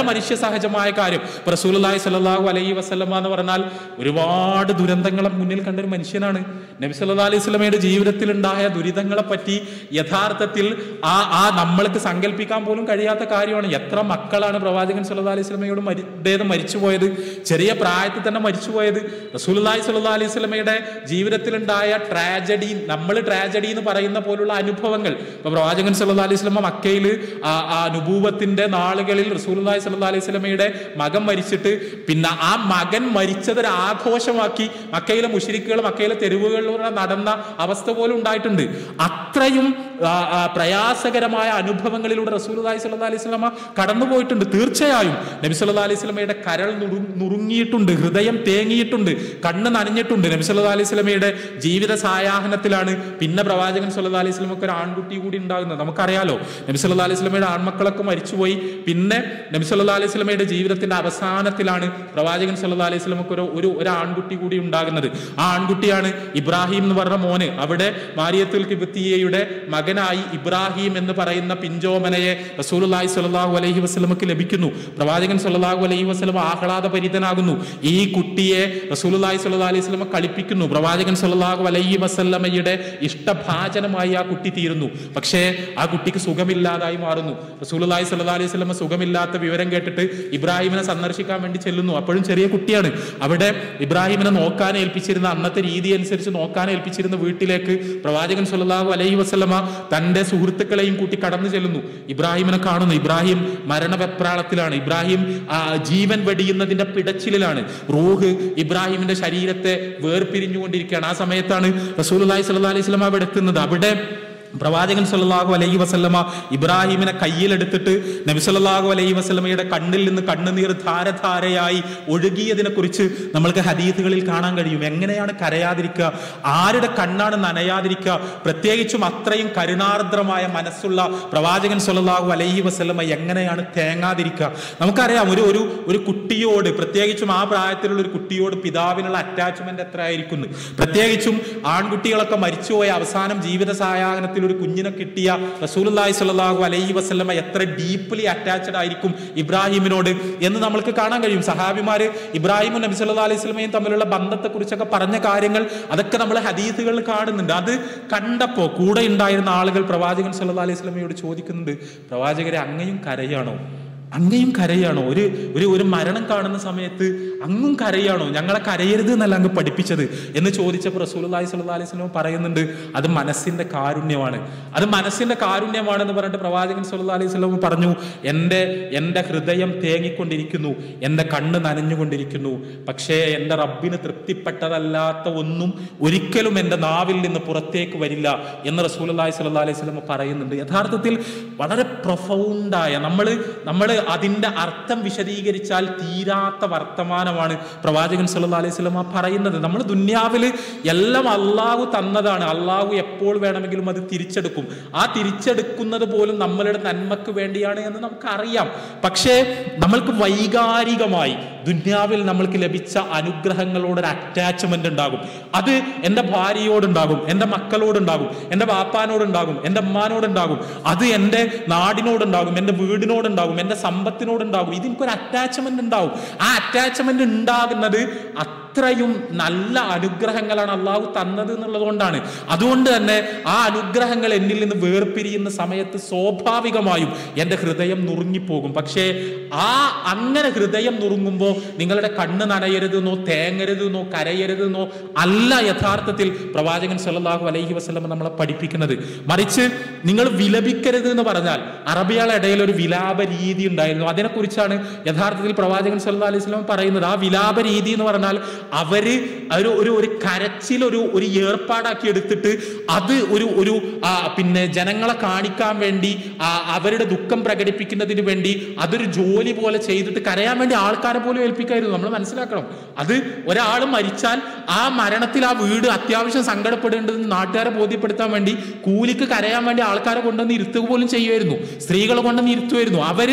വളരെ മനുഷ്യ സഹജമായ കാര്യം ഇപ്പൊ റസൂലുള്ളാഹി സ്വല്ലല്ലാഹു അലൈഹി വസല്ലമ എന്ന് പറഞ്ഞാൽ ഒരുപാട് ദുരന്തങ്ങളെ മുന്നിൽ കണ്ട ഒരു മനുഷ്യനാണ് നബി സല്ലല്ലാഹു അലൈഹി വസല്ലമയുടെ ജീവിതത്തിൽ ഉണ്ടായ ദുരിതങ്ങളെ പറ്റി യഥാർത്ഥത്തിൽ ആ ആ നമ്മൾക്ക് സങ്കല്പിക്കാൻ പോലും കഴിയാത്ത കാര്യമാണ് എത്ര മക്കളാണ് പ്രവാചകൻ സല്ലല്ലാഹു അലൈഹി വസല്ലമയോട് മരി ഇദ്ദേഹം മരിച്ചുപോയത് ചെറിയ പ്രായത്തിൽ തന്നെ മരിച്ചുപോയത് റസൂലുള്ളാഹി സ്വല്ലല്ലാഹു അലൈഹി വസല്ലമയുടെ ജീവിതത്തിലുണ്ടായ ട്രാജഡി നമ്മൾ ട്രാജഡി എന്ന് പറയുന്ന പോലുള്ള അനുഭവങ്ങൾ ഇപ്പൊ പ്രവാചകൻ സല്ലല്ലാഹു അലൈഹി വസല്ലമ മക്കയിൽ ആ ആ നുബൂവത്തിന്റെ നാളുകളിൽ റസൂലുള്ളാഹി സ്വല്ലല്ലാഹു അലൈഹി വസല്ലമയുടെ മകൻ മരിച്ചിട്ട് പിന്നെ ആ മകൻ മരിച്ചത് ഒരു ആഘോഷമാക്കി മക്കയിലെ മുഷിരിക്കുകൾ മക്കയിലെ തെരുവുകളിലൂടെ നടന്ന അവസ്ഥ പോലും ഉണ്ടായിട്ടുണ്ട് അത്രയും ആ, ആ, പ്രയാസകരമായ അനുഭവങ്ങളിലൂടെ റസൂലുള്ളാഹി സ്വല്ലല്ലാഹു അലൈഹി വസല്ലമ കടന്നുപോയിട്ടുണ്ട് തീർച്ചയായും നബി സല്ലല്ലാഹു അലൈഹി വസല്ലമയുടെ കരൾ നുറു- നുറുങ്ങിയിട്ടുണ്ട് ഹൃദയം തേങ്ങിയിട്ടുണ്ട് കണ്ണ് നനഞ്ഞിട്ടുണ്ട് നബി സല്ലല്ലാഹു അലൈഹി വസല്ലമയുടെ ജീവിത സായാഹ്നത്തിലാണ് പിന്നെ പ്രവാചകൻ സല്ലല്ലാഹു അലൈഹി വസല്ലമക്ക് ഒരു ആൺകുട്ടി കൂടി ഉണ്ടാകുന്നത് നമുക്കറിയാലോ നബി സല്ലല്ലാഹു അലൈഹി വസല്ലമയുടെ ആൺമക്കളൊക്കെ മരിച്ചുപോയി പിന്നെ നബി സല്ലല്ലാഹു അലൈഹി വസല്ലമയുടെ ജീവിതത്തിന്റെ അവസാനത്തിലാണ് പ്രവാചകൻ സല്ലല്ലാഹു അലൈഹി വസല്ലമക്ക് ഒരു ഒരു ഒരു ആൺകുട്ടി കൂടി ഉണ്ടാകുന്നത് ആ ആൺകുട്ടിയാണ് ഇബ്രാഹിം എന്ന് പറഞ്ഞ മോന് അവിടെ മാരിയത്തുൽ കിബത്തിയയുടെ മകനായി ഇബ്രാഹിം എന്ന് പറയുന്ന പിഞ്ചോമനയെ റസൂലുള്ളാഹി സ്വല്ലല്ലാഹു അലൈഹി വസല്ലമക്ക് ലഭിക്കുന്നു പ്രവാചകൻ സ്വല്ലല്ലാഹു അലൈഹി വസല്ലമ ആഹ്ലാദഭരിതനാകുന്നു ഈ കുട്ടിയെ റസൂലുള്ളാഹി സ്വല്ലല്ലാഹു അലൈഹി വസല്ലമ കളിപ്പിക്കുന്നു പ്രവാചകൻ സ്വല്ലല്ലാഹു അലൈഹി വസല്ലമയുടെ ഇഷ്ടഭാജനമായി ആ കുട്ടി തീരുന്നു പക്ഷേ ആ കുട്ടിക്ക് സുഖമില്ലാതായി മാറുന്നു റസൂലുള്ളാഹി സ്വല്ലല്ലാഹു അലൈഹി വസല്ലമ സുഖമില്ലാത്ത വിവരം കേട്ടിട്ട് ഇബ്രാഹിമിനെ സന്ദർശിക്കാൻ വേണ്ടി ചെല്ലുന്നു അപ്പോഴും ചെറിയ കുട്ടിയാണ് അവിടെ ഇബ്രാഹിമിനെ നോക്കാൻ ഏൽപ്പിച്ചിരുന്ന അന്നത്തെ രീതി അനുസരിച്ച് നോക്കാൻ ഏൽപ്പിച്ചിരുന്ന വീട്ടിലേക്ക് പ്രവാചകൻ സല്ലല്ലാഹു അലൈഹി വസല്ലമ തന്റെ സുഹൃത്തുക്കളെയും കൂട്ടി കടന്നു ചെല്ലുന്നു ഇബ്രാഹിമിനെ കാണുന്നു ഇബ്രാഹിം മരണവെപ്രാളത്തിലാണ് ഇബ്രാഹിം ആ, ജീവൻ വെടിയുന്നതിന്റെ പിടച്ചിലാണ് റൂഹ് ഇബ്രാഹിമിന്റെ ശരീരത്തെ വേർപിരിഞ്ഞുകൊണ്ടിരിക്കുകയാണ് ആ സമയത്താണ് റസൂലുള്ളാഹി സ്വല്ലല്ലാഹു അലൈഹി വസല്ലമ അവിടെ എത്തുന്നത് അവിടെ പ്രവാചകൻ സല്ലല്ലാഹു അലൈഹി വസല്ലമ ഇബ്രാഹിമിനെ കയ്യിലെടുത്തിട്ട് നബി സല്ലല്ലാഹു അലൈഹി വസല്ലമയുടെ കണ്ണിൽ നിന്ന് കണ്ണുനീർ ധാരധാരയായി ഒഴുകിയതിനെ കുറിച്ച് നമ്മൾക്ക് ഹദീസുകളിൽ കാണാൻ കഴിയും എങ്ങനെയാണ് കരയാതിരിക്കുക ആരുടെ കണ്ണാണ് നനയാതിരിക്കുക പ്രത്യേകിച്ചും അത്രയും കരുണാർദ്രമായ മനസ്സുള്ള പ്രവാചകൻ സല്ലല്ലാഹു അലൈഹി വസല്ലമ എങ്ങനെയാണ് തേങ്ങാതിരിക്കുക നമുക്കറിയാം ഒരു ഒരു ഒരു കുട്ടിയോട് പ്രത്യേകിച്ചും ആ പ്രായത്തിലുള്ള ഒരു കുട്ടിയോട് പിതാവിനുള്ള അറ്റാച്ച്മെന്റ് എത്ര ആയിരിക്കുന്നു പ്രത്യേകിച്ചും ആൺകുട്ടികളൊക്കെ മരിച്ചുപോയ അവസാനം ജീവിത സായാഹ്നത്തിൽ ഒരു കുഞ്ഞിനെ കിട്ടിയ റസൂലുള്ളാഹി സ്വല്ലല്ലാഹു അലൈഹി വസല്ലമ എത്ര ഡീപ്ലി അറ്റാച്ച്ഡ് ആയിരിക്കും ഇബ്രാഹിമിനോട് എന്ന് നമ്മൾക്ക് കാണാൻ കഴിയും സഹാബിമാര് ഇബ്രാഹിമും നബി സല്ലല്ലാഹു അലൈഹി വസല്ലമയും തമ്മിലുള്ള ബന്ധത്തെക്കുറിച്ചൊക്കെ പറഞ്ഞ കാര്യങ്ങൾ അതൊക്കെ നമ്മൾ ഹദീസുകളിൽ കാണുന്നുണ്ട് അത് കണ്ടപ്പോൾ കൂടെ ഉണ്ടായിരുന്ന ആളുകൾ പ്രവാചകൻ സല്ലല്ലാഹു അലൈഹി വസല്ലമയോട് ചോദിക്കുന്നുണ്ട് പ്രവാചകരെ അങ്ങയും കരയാണോ അങ്ങയും കരയാണോ ഒരു ഒരു ഒരു മരണം കാണുന്ന സമയത്ത് അങ്ങും കരയാണോ ഞങ്ങളെ കരയരുത് എന്നല്ല അങ്ങ് പഠിപ്പിച്ചത് എന്ന് ചോദിച്ചപ്പോൾ റസൂലുള്ളാഹി സ്വല്ലല്ലാഹി അലൈഹി വസല്ലം പറയുന്നുണ്ട് അത് മനസ്സിന്റെ കാരുണ്യമാണ് അത് മനസ്സിന്റെ കാരുണ്യമാണെന്ന് പറഞ്ഞിട്ട് പ്രവാചകൻ സ്വല്ലല്ലാഹി അലൈഹി വസല്ലം പറഞ്ഞു എൻ്റെ എൻ്റെ ഹൃദയം തേങ്ങിക്കൊണ്ടിരിക്കുന്നു എൻ്റെ കണ്ണ് നനഞ്ഞുകൊണ്ടിരിക്കുന്നു പക്ഷേ എൻ്റെ റബ്ബിന് തൃപ്തിപ്പെട്ടതല്ലാത്ത ഒന്നും ഒരിക്കലും എൻ്റെ നാവിൽ നിന്ന് പുറത്തേക്ക് വരില്ല എന്ന് റസൂലുള്ളാഹി സ്വല്ലല്ലാഹി അലൈഹി വസല്ലം പറയുന്നുണ്ട് യഥാർത്ഥത്തിൽ വളരെ പ്രൊഫൗണ്ടായ നമ്മൾ നമ്മൾ അതിൻ്റെ അർത്ഥം വിശദീകരിച്ചാൽ തീരാത്ത വർത്തമാനമാണ് പ്രവാചകൻ സല്ലല്ലാഹു അലൈഹി വസല്ലം പറയുന്നത് നമ്മൾ ദുന്യാവിൽ എല്ലാം അള്ളാഹു തന്നതാണ് അള്ളാഹു എപ്പോൾ വേണമെങ്കിലും അത് തിരിച്ചെടുക്കും ആ തിരിച്ചെടുക്കുന്നത് പോലും നമ്മളുടെ നന്മക്ക് വേണ്ടിയാണ് എന്ന് നമുക്കറിയാം പക്ഷേ നമ്മൾക്ക് വൈകാരികമായി ദുന്യാവിൽ നമ്മൾക്ക് ലഭിച്ച അനുഗ്രഹങ്ങളോടൊരു അറ്റാച്ച്മെന്റ് ഉണ്ടാകും അത് എൻ്റെ ഭാര്യയോടുണ്ടാകും എൻ്റെ മക്കളോടുണ്ടാകും എൻ്റെ വാപ്പാനോടുണ്ടാകും എൻ്റെ അമ്മാനോടുണ്ടാകും അത് എൻ്റെ നാടിനോടുണ്ടാകും എൻ്റെ വീടിനോടുണ്ടാകും എൻ്റെ സമ്പത്തിനോടുണ്ടാകും ഇതിനൊരു അറ്റാച്ച്മെന്റ് ഉണ്ടാവും ആ അറ്റാച്ച്മെന്റ് ഉണ്ടാകുന്നത് അത്രയും നല്ല അനുഗ്രഹങ്ങളാണ് അള്ളാഹു തന്നത് എന്നുള്ളത് കൊണ്ടാണ് അതുകൊണ്ട് തന്നെ ആ അനുഗ്രഹങ്ങൾ എന്നിൽ നിന്ന് വേർപിരിയുന്ന സമയത്ത് സ്വാഭാവികമായും എൻ്റെ ഹൃദയം നുറുങ്ങിപ്പോകും പക്ഷേ ആ അങ്ങനെ ഹൃദയം നുറുങ്ങുമ്പോൾ നിങ്ങളുടെ കണ്ണ് നനയരുതെന്നോ തേങ്ങരുതെന്നോ കരയരുതെന്നോ അല്ല യഥാർത്ഥത്തിൽ പ്രവാചകൻ സല്ലല്ലാഹു അലൈഹി വസല്ലം നമ്മളെ പഠിപ്പിക്കുന്നത് മറിച്ച് നിങ്ങൾ വിലപിക്കരുത് എന്ന് പറഞ്ഞാൽ അറബികളുടെ ഇടയിൽ ഒരു വിലാപ രീതി ഉണ്ടായിരുന്നു അതിനെക്കുറിച്ചാണ് യഥാർത്ഥത്തിൽ പ്രവാചകൻ സല്ലല്ലാഹു അലൈഹി വസല്ലം പറയുന്നത് ആ വിലാപ രീതി എന്ന് പറഞ്ഞാൽ അവര് ഒരു ഒരു ഒരു കരച്ചിൽ ഒരു ഒരു ഏർപ്പാടാക്കി എടുത്തിട്ട് അത് ഒരു ഒരു ആ, പിന്നെ ജനങ്ങളെ കാണിക്കാൻ വേണ്ടി ആ, അവരുടെ ദുഃഖം പ്രകടിപ്പിക്കുന്നതിന് വേണ്ടി അതൊരു ജോലി പോലെ ചെയ്തിട്ട് കരയാൻ വേണ്ടി ആൾക്കാരെ പോലും ഏൽപ്പിക്കായിരുന്നു നമ്മൾ മനസ്സിലാക്കണം അത് ഒരാൾ മരിച്ചാൽ ആ മരണത്തിൽ ആ വീട് അത്യാവശ്യം സങ്കടപ്പെടേണ്ടതെന്ന് നാട്ടുകാരെ ബോധ്യപ്പെടുത്താൻ വേണ്ടി കൂലിക്ക് കരയാൻ വേണ്ടി ആൾക്കാരെ കൊണ്ടുവന്ന് ഇരുത്തുക പോലും ചെയ്യുമായിരുന്നു സ്ത്രീകളെ കൊണ്ടുവന്ന് ഇരുത്തുമായിരുന്നു അവര്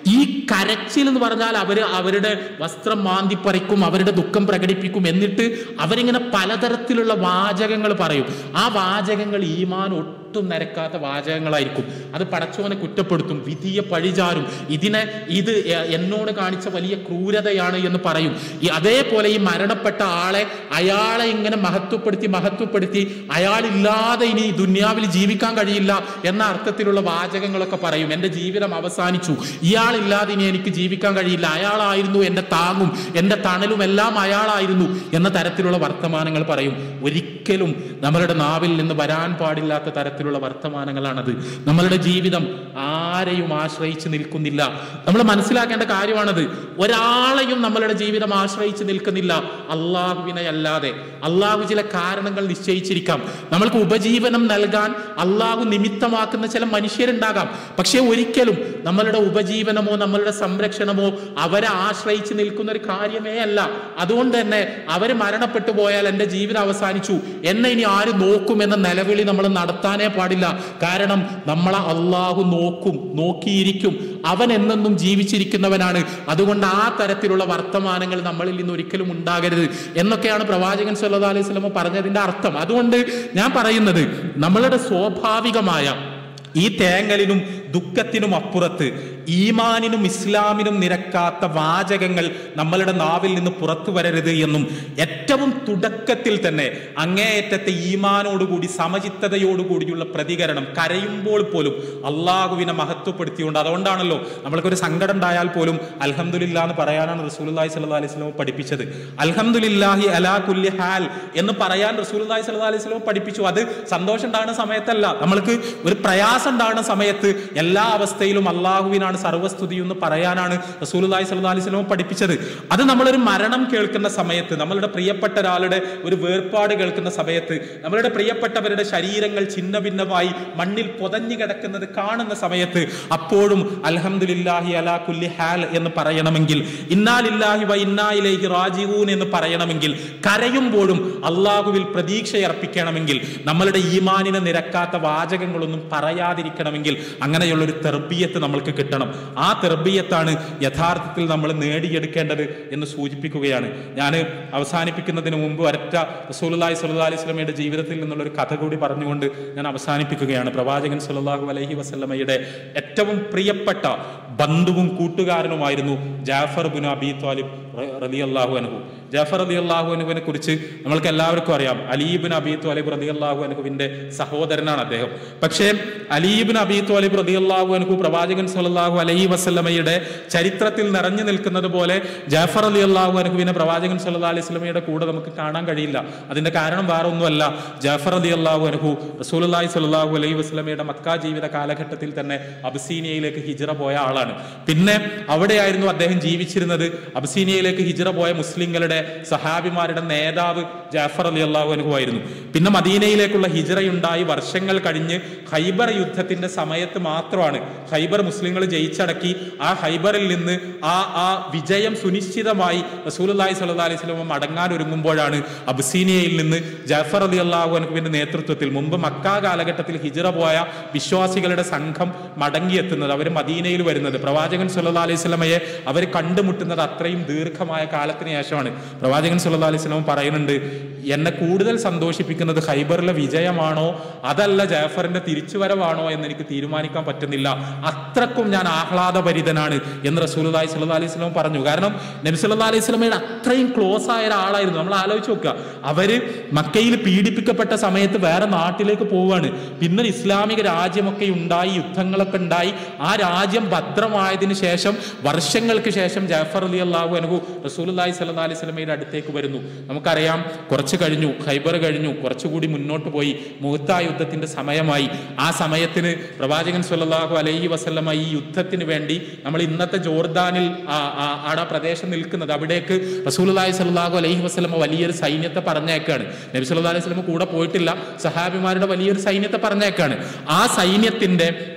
ഈ കരച്ചിൽ എന്ന് പറഞ്ഞാൽ അവർ അവരുടെ വസ്ത്രം മാന്തിപ്പറിക്കും അവരുടെ ദുഃഖം പ്രകടിപ്പിക്കും എന്നിട്ട് അവരിങ്ങനെ പലതരത്തിലുള്ള വാചകങ്ങൾ പറയും ആ വാചകങ്ങൾ ഈമാൻ ഒട്ടും നിരക്കാത്ത വാചകങ്ങളായിരിക്കും അത് പടച്ചോനെ കുറ്റപ്പെടുത്തും വിധിയെ പഴിചാരും ഇതിനെ ഇത് എ- എന്നോട് കാണിച്ച വലിയ ക്രൂരതയാണ് എന്ന് പറയും ഈ അതേപോലെ ഈ മരണപ്പെട്ട ആളെ അയാളെ ഇങ്ങനെ മഹത്വപ്പെടുത്തി മഹത്വപ്പെടുത്തി അയാളില്ലാതെ ഇനി ഈ ദുന്യാവിൽ ജീവിക്കാൻ കഴിയില്ല എന്ന അർത്ഥത്തിലുള്ള വാചകങ്ങളൊക്കെ പറയും എൻ്റെ ജീവിതം അവസാനിച്ചു ഇയാളില്ലാതെ ഇനി എനിക്ക് ജീവിക്കാൻ കഴിയില്ല അയാളായിരുന്നു എൻ്റെ താങ്ങും എൻ്റെ തണലും എല്ലാം അയാളായിരുന്നു എന്ന തരത്തിലുള്ള വർത്തമാനങ്ങൾ പറയും ഒരിക്കലും നമ്മളുടെ നാവിൽ നിന്ന് വരാൻ പാടില്ലാത്ത തരത്തിലുള്ള വർത്തമാനങ്ങളാണത് നമ്മളുടെ ജീവിതം ആരെയും ആശ്രയിച്ച് നിൽക്കുന്നില്ല നമ്മൾ മനസ്സിലാക്കേണ്ട കാര്യമാണത് ഒരാളെയും നമ്മളുടെ ജീവിതം ആശ്രയിച്ച് നിൽക്കുന്നില്ല അള്ളാഹുവിനെ അല്ലാതെ അള്ളാഹു ചില കാരണങ്ങൾ നിശ്ചയിച്ചിരിക്കാം നമ്മൾക്ക് ഉപജീവനം നൽകാൻ അള്ളാഹു നിമിത്തമാക്കുന്ന ചില മനുഷ്യരുണ്ടാകാം പക്ഷെ ഒരിക്കലും നമ്മളുടെ ഉപജീവനമോ നമ്മളുടെ സംരക്ഷണമോ അവരെ ആശ്രയിച്ച് നിൽക്കുന്ന ഒരു കാര്യമേ അല്ല അതുകൊണ്ട് തന്നെ അവർ മരണപ്പെട്ടു പോയാൽ എൻ്റെ ജീവിതം അവസാനിച്ചു എന്നെ ഇനി ആര് നോക്കും എന്ന നിലവിളി നമ്മൾ നടത്താനേ പാടില്ല കാരണം നമ്മളെ അള്ളാഹു നോക്കും നോക്കിയിരിക്കും അവൻ എന്നെന്നും ജീവിച്ചിരിക്കുന്നവനാണ് അതുകൊണ്ട് ആ തരത്തിലുള്ള വർത്തമാനങ്ങൾ നമ്മളിൽ നിന്ന് ഒരിക്കലും ഉണ്ടാകരുത് എന്നൊക്കെയാണ് പ്രവാചകൻ സല്ലല്ലാഹു അലൈഹി വസല്ലം പറഞ്ഞതിന്റെ അർത്ഥം അതുകൊണ്ട് ഞാൻ പറയുന്നത് നമ്മളുടെ സ്വാഭാവികമായ ഈ തേങ്ങലിനും ദുഃഖത്തിനും അപ്പുറത്ത് ഈമാനിനും ഇസ്ലാമിനും നിരക്കാത്ത വാചകങ്ങൾ നമ്മളുടെ നാവിൽ നിന്ന് പുറത്തു വരരുത് എന്നും ഏറ്റവും തുടക്കത്തിൽ തന്നെ അങ്ങേയറ്റത്തെ ഈമാനോടുകൂടി സമചിത്തതയോടുകൂടിയുള്ള പ്രതികരണം കരയുമ്പോൾ പോലും അള്ളാഹുവിനെ മഹത്വപ്പെടുത്തിയുണ്ട് അതുകൊണ്ടാണല്ലോ നമ്മൾക്കൊരു സങ്കടം ഉണ്ടായാൽ പോലും അൽഹംദുലില്ലാ എന്ന് പറയാനാണ് റസൂലുള്ളാഹി സ്വല്ലല്ലാഹി അലൈഹി വസല്ലം പഠിപ്പിച്ചത് അൽഹംദുലില്ലാഹി അലാ കുല്ലി ഹാൽ എന്ന് പറയാൻ റസൂലുള്ളാഹി സ്വല്ലല്ലാഹി അലൈഹി വസല്ലം പഠിപ്പിച്ചു അത് സന്തോഷം ഉണ്ടാകുന്ന സമയത്തല്ല നമ്മൾക്ക് ഒരു പ്രയാസം ഉണ്ടാകുന്ന സമയത്ത് എല്ലാ അവസ്ഥയിലും അള്ളാഹുവിനാണ് സർവസ്തുതി എന്ന് പറയാനാണ് റസൂലുള്ളാഹി സ്വല്ലല്ലാഹി അലൈഹി വസല്ലം പഠിപ്പിച്ചത് അത് നമ്മളൊരു മരണം കേൾക്കുന്ന സമയത്ത് നമ്മളുടെ പ്രിയപ്പെട്ട ഒരാളുടെ ഒരു വേർപാട് കേൾക്കുന്ന സമയത്ത് നമ്മളുടെ പ്രിയപ്പെട്ടവരുടെ ശരീരങ്ങൾ ഛിന്ന ഭിന്നമായി മണ്ണിൽ പൊതഞ്ഞു കിടക്കുന്നത് കാണുന്ന സമയത്ത് അപ്പോഴും അൽഹംദുലില്ലാഹി അലാ കുല്ലി ഹാൽ എന്ന് പറയണമെങ്കിൽ ഇന്നാലില്ലാഹി വ ഇന്നാ ഇലൈഹി റാജിഊൻ എന്ന് പറയണമെങ്കിൽ കരയുമ്പോഴും അള്ളാഹുവിൽ പ്രതീക്ഷയർപ്പിക്കണമെങ്കിൽ നമ്മളുടെ ഈമാനിനെ നിരക്കാത്ത വാചകങ്ങളൊന്നും പറയാതിരിക്കണമെങ്കിൽ അങ്ങനെയുള്ള ഒരു തെർബിയത്ത് നമ്മൾക്ക് കിട്ടണം ആ തെർബിയത്താണ് യഥാർത്ഥത്തിൽ നമ്മൾ നേടിയെടുക്കേണ്ടത് എന്ന് സൂചിപ്പിക്കുകയാണ് ഞാൻ അവസാനിപ്പിക്കുന്നതിന് മുമ്പ് ഒരറ്റ റസൂലുള്ളാഹി സ്വല്ലല്ലാഹി അലൈഹി വസല്ലമയുടെ ജീവിതത്തിൽ നിന്നുള്ള ഒരു കഥ കൂടി പറഞ്ഞുകൊണ്ട് ഞാൻ അവസാനിപ്പിക്കുകയാണ് പ്രവാചകൻ സല്ലല്ലാഹു അലൈഹി വസല്ലമയുടെ ഏറ്റവും പ്രിയപ്പെട്ട ബന്ധുവും കൂട്ടുകാരനുമായിരുന്നു ജാഫർ ബുൻ അബി താലിബ് റളിയല്ലാഹു അൻഹു ജാഫർ അലി അള്ളാഹു അനുവിനെ കുറിച്ച് നമ്മൾക്ക് എല്ലാവർക്കും അറിയാം അലീബിൻ അബി ത്വാലിബ് റതി അള്ളാഹു അനുഹുവിന്റെ സഹോദരനാണ് അദ്ദേഹം പക്ഷേ അലീബിൻ അബി ത്വാലിബ് റതി അള്ളാഹു അനുഹു പ്രവാചകൻ സല്ലല്ലാഹു അലൈഹി വസല്ലമയുടെ ചരിത്രത്തിൽ നിറഞ്ഞു നിൽക്കുന്നത് പോലെ ജാഫർ അലി അള്ളാഹു അനുഹുവിനെ പ്രവാചകൻ സല്ലല്ലാഹു അലൈഹി വസല്ലമയുടെ കൂടെ നമുക്ക് കാണാൻ കഴിയില്ല അതിന്റെ കാരണം വേറെ ഒന്നുമല്ല ജാഫർ അലി അള്ളാഹു അനുഹു റസൂലുള്ളാഹി സ്വല്ലല്ലാഹു അലൈഹി വസല്ലമയുടെ മക്ക ജീവിത കാലഘട്ടത്തിൽ തന്നെ അബ്സീനിയയിലേക്ക് ഹിജ്റ പോയ ആളാണ് പിന്നെ അവിടെയായിരുന്നു അദ്ദേഹം ജീവിച്ചിരുന്നത് അബ്സീനിയയിലേക്ക് ഹിജ്റ പോയ മുസ്ലിങ്ങളുടെ സഹാബിമാരുടെ നേതാവ് ജാഫർ അലി അള്ളാഹു അനുഭവായിരുന്നു പിന്നെ മദീനയിലേക്കുള്ള ഹിജ്റയുണ്ടായി വർഷങ്ങൾ കഴിഞ്ഞ് ഹൈബർ യുദ്ധത്തിന്റെ സമയത്ത് മാത്രമാണ് ഹൈബർ മുസ്ലിങ്ങൾ ജയിച്ചടക്കി ആ ഹൈബറിൽ നിന്ന് ആ ആ വിജയം സുനിശ്ചിതമായി റസൂലുള്ളാഹി സ്വല്ലല്ലാഹി അലൈഹി വസല്ലം മടങ്ങാൻ ഒരുങ്ങുമ്പോഴാണ് അബ്സീനിയയിൽ നിന്ന് ജാഫർ അലി അള്ളാഹു അനുവിന്റെ നേതൃത്വത്തിൽ മുമ്പ് മക്ക കാലഘട്ടത്തിൽ ഹിജ്റ പോയ വിശ്വാസികളുടെ സംഘം മടങ്ങിയെത്തുന്നത് അവർ മദീനയിൽ വരുന്നത് പ്രവാചകൻ സല്ലല്ലാഹി അലൈഹി വസല്ലമയെ അവർ കണ്ടുമുട്ടുന്നത് അത്രയും ദീർഘമായ കാലത്തിന് ശേഷമാണ് പ്രവാചകൻ സല്ലല്ലാഹി അലൈഹി വസല്ലം പറയുന്നുണ്ട് എന്നെ കൂടുതൽ സന്തോഷിപ്പിക്കുന്നത് ഹൈബറിലെ വിജയമാണോ അതല്ല ജാഫറിന്റെ തിരിച്ചുവരവാണോ എന്ന് എനിക്ക് തീരുമാനിക്കാൻ പറ്റുന്നില്ല അത്രക്കും ഞാൻ ആഹ്ലാദഭരിതനാണ് എന്ന് റസൂലുള്ളാഹി സ്വല്ലല്ലാഹി അലൈഹി വസല്ലം പറഞ്ഞു കാരണം നബി സല്ലല്ലാഹി അലൈഹി വസല്ലമയുടെ അത്രയും ക്ലോസ് ആയ ഒരാളായിരുന്നു നമ്മൾ ആലോചിച്ച് നോക്കുക അവര് മക്കയിൽ പീഡിപ്പിക്കപ്പെട്ട സമയത്ത് വേറെ നാട്ടിലേക്ക് പോവുകയാണ് പിന്നെ ഒരു ഇസ്ലാമിക രാജ്യമൊക്കെ ഉണ്ടായി യുദ്ധങ്ങളൊക്കെ ഉണ്ടായി ആ രാജ്യം ഭദ്രമായതിനു ശേഷം വർഷങ്ങൾക്ക് ശേഷം ജാഫർ അലി അള്ളാഹു അനുഹു റസൂലുള്ളാഹി സ്വല്ലല്ലാഹി അലൈഹി വസല്ലമയുടെ അടുത്തേക്ക് വരുന്നു നമുക്കറിയാം കുറച്ച് കഴിഞ്ഞു ഖൈബർ കഴിഞ്ഞു കുറച്ചുകൂടി മുന്നോട്ട് പോയി മുഹത്ത യുദ്ധത്തിന്റെ സമയമായി ആ സമയത്തിന് പ്രവാചകൻ സ്വല്ലല്ലാഹു അലൈഹി വസല്ലമ ഈ യുദ്ധത്തിന് വേണ്ടി നമ്മൾ ഇന്നത്തെ ജോർദാനിൽ ആ- ആ- ആടെ ആ പ്രദേശം നിൽക്കുന്നത് അവിടേക്ക് റസൂലുള്ളാഹി സ്വല്ലല്ലാഹു അലൈഹി വസല്ലമ വലിയൊരു സൈന്യത്തെ പറഞ്ഞേക്കാണ് നബി സല്ലല്ലാഹു അലൈഹി വസല്ലമ കൂടെ പോയിട്ടില്ല സഹാബിമാരുടെ വലിയൊരു സൈന്യത്തെ പറഞ്ഞേക്കാണ് ആ സൈന്യത്തിന്റെ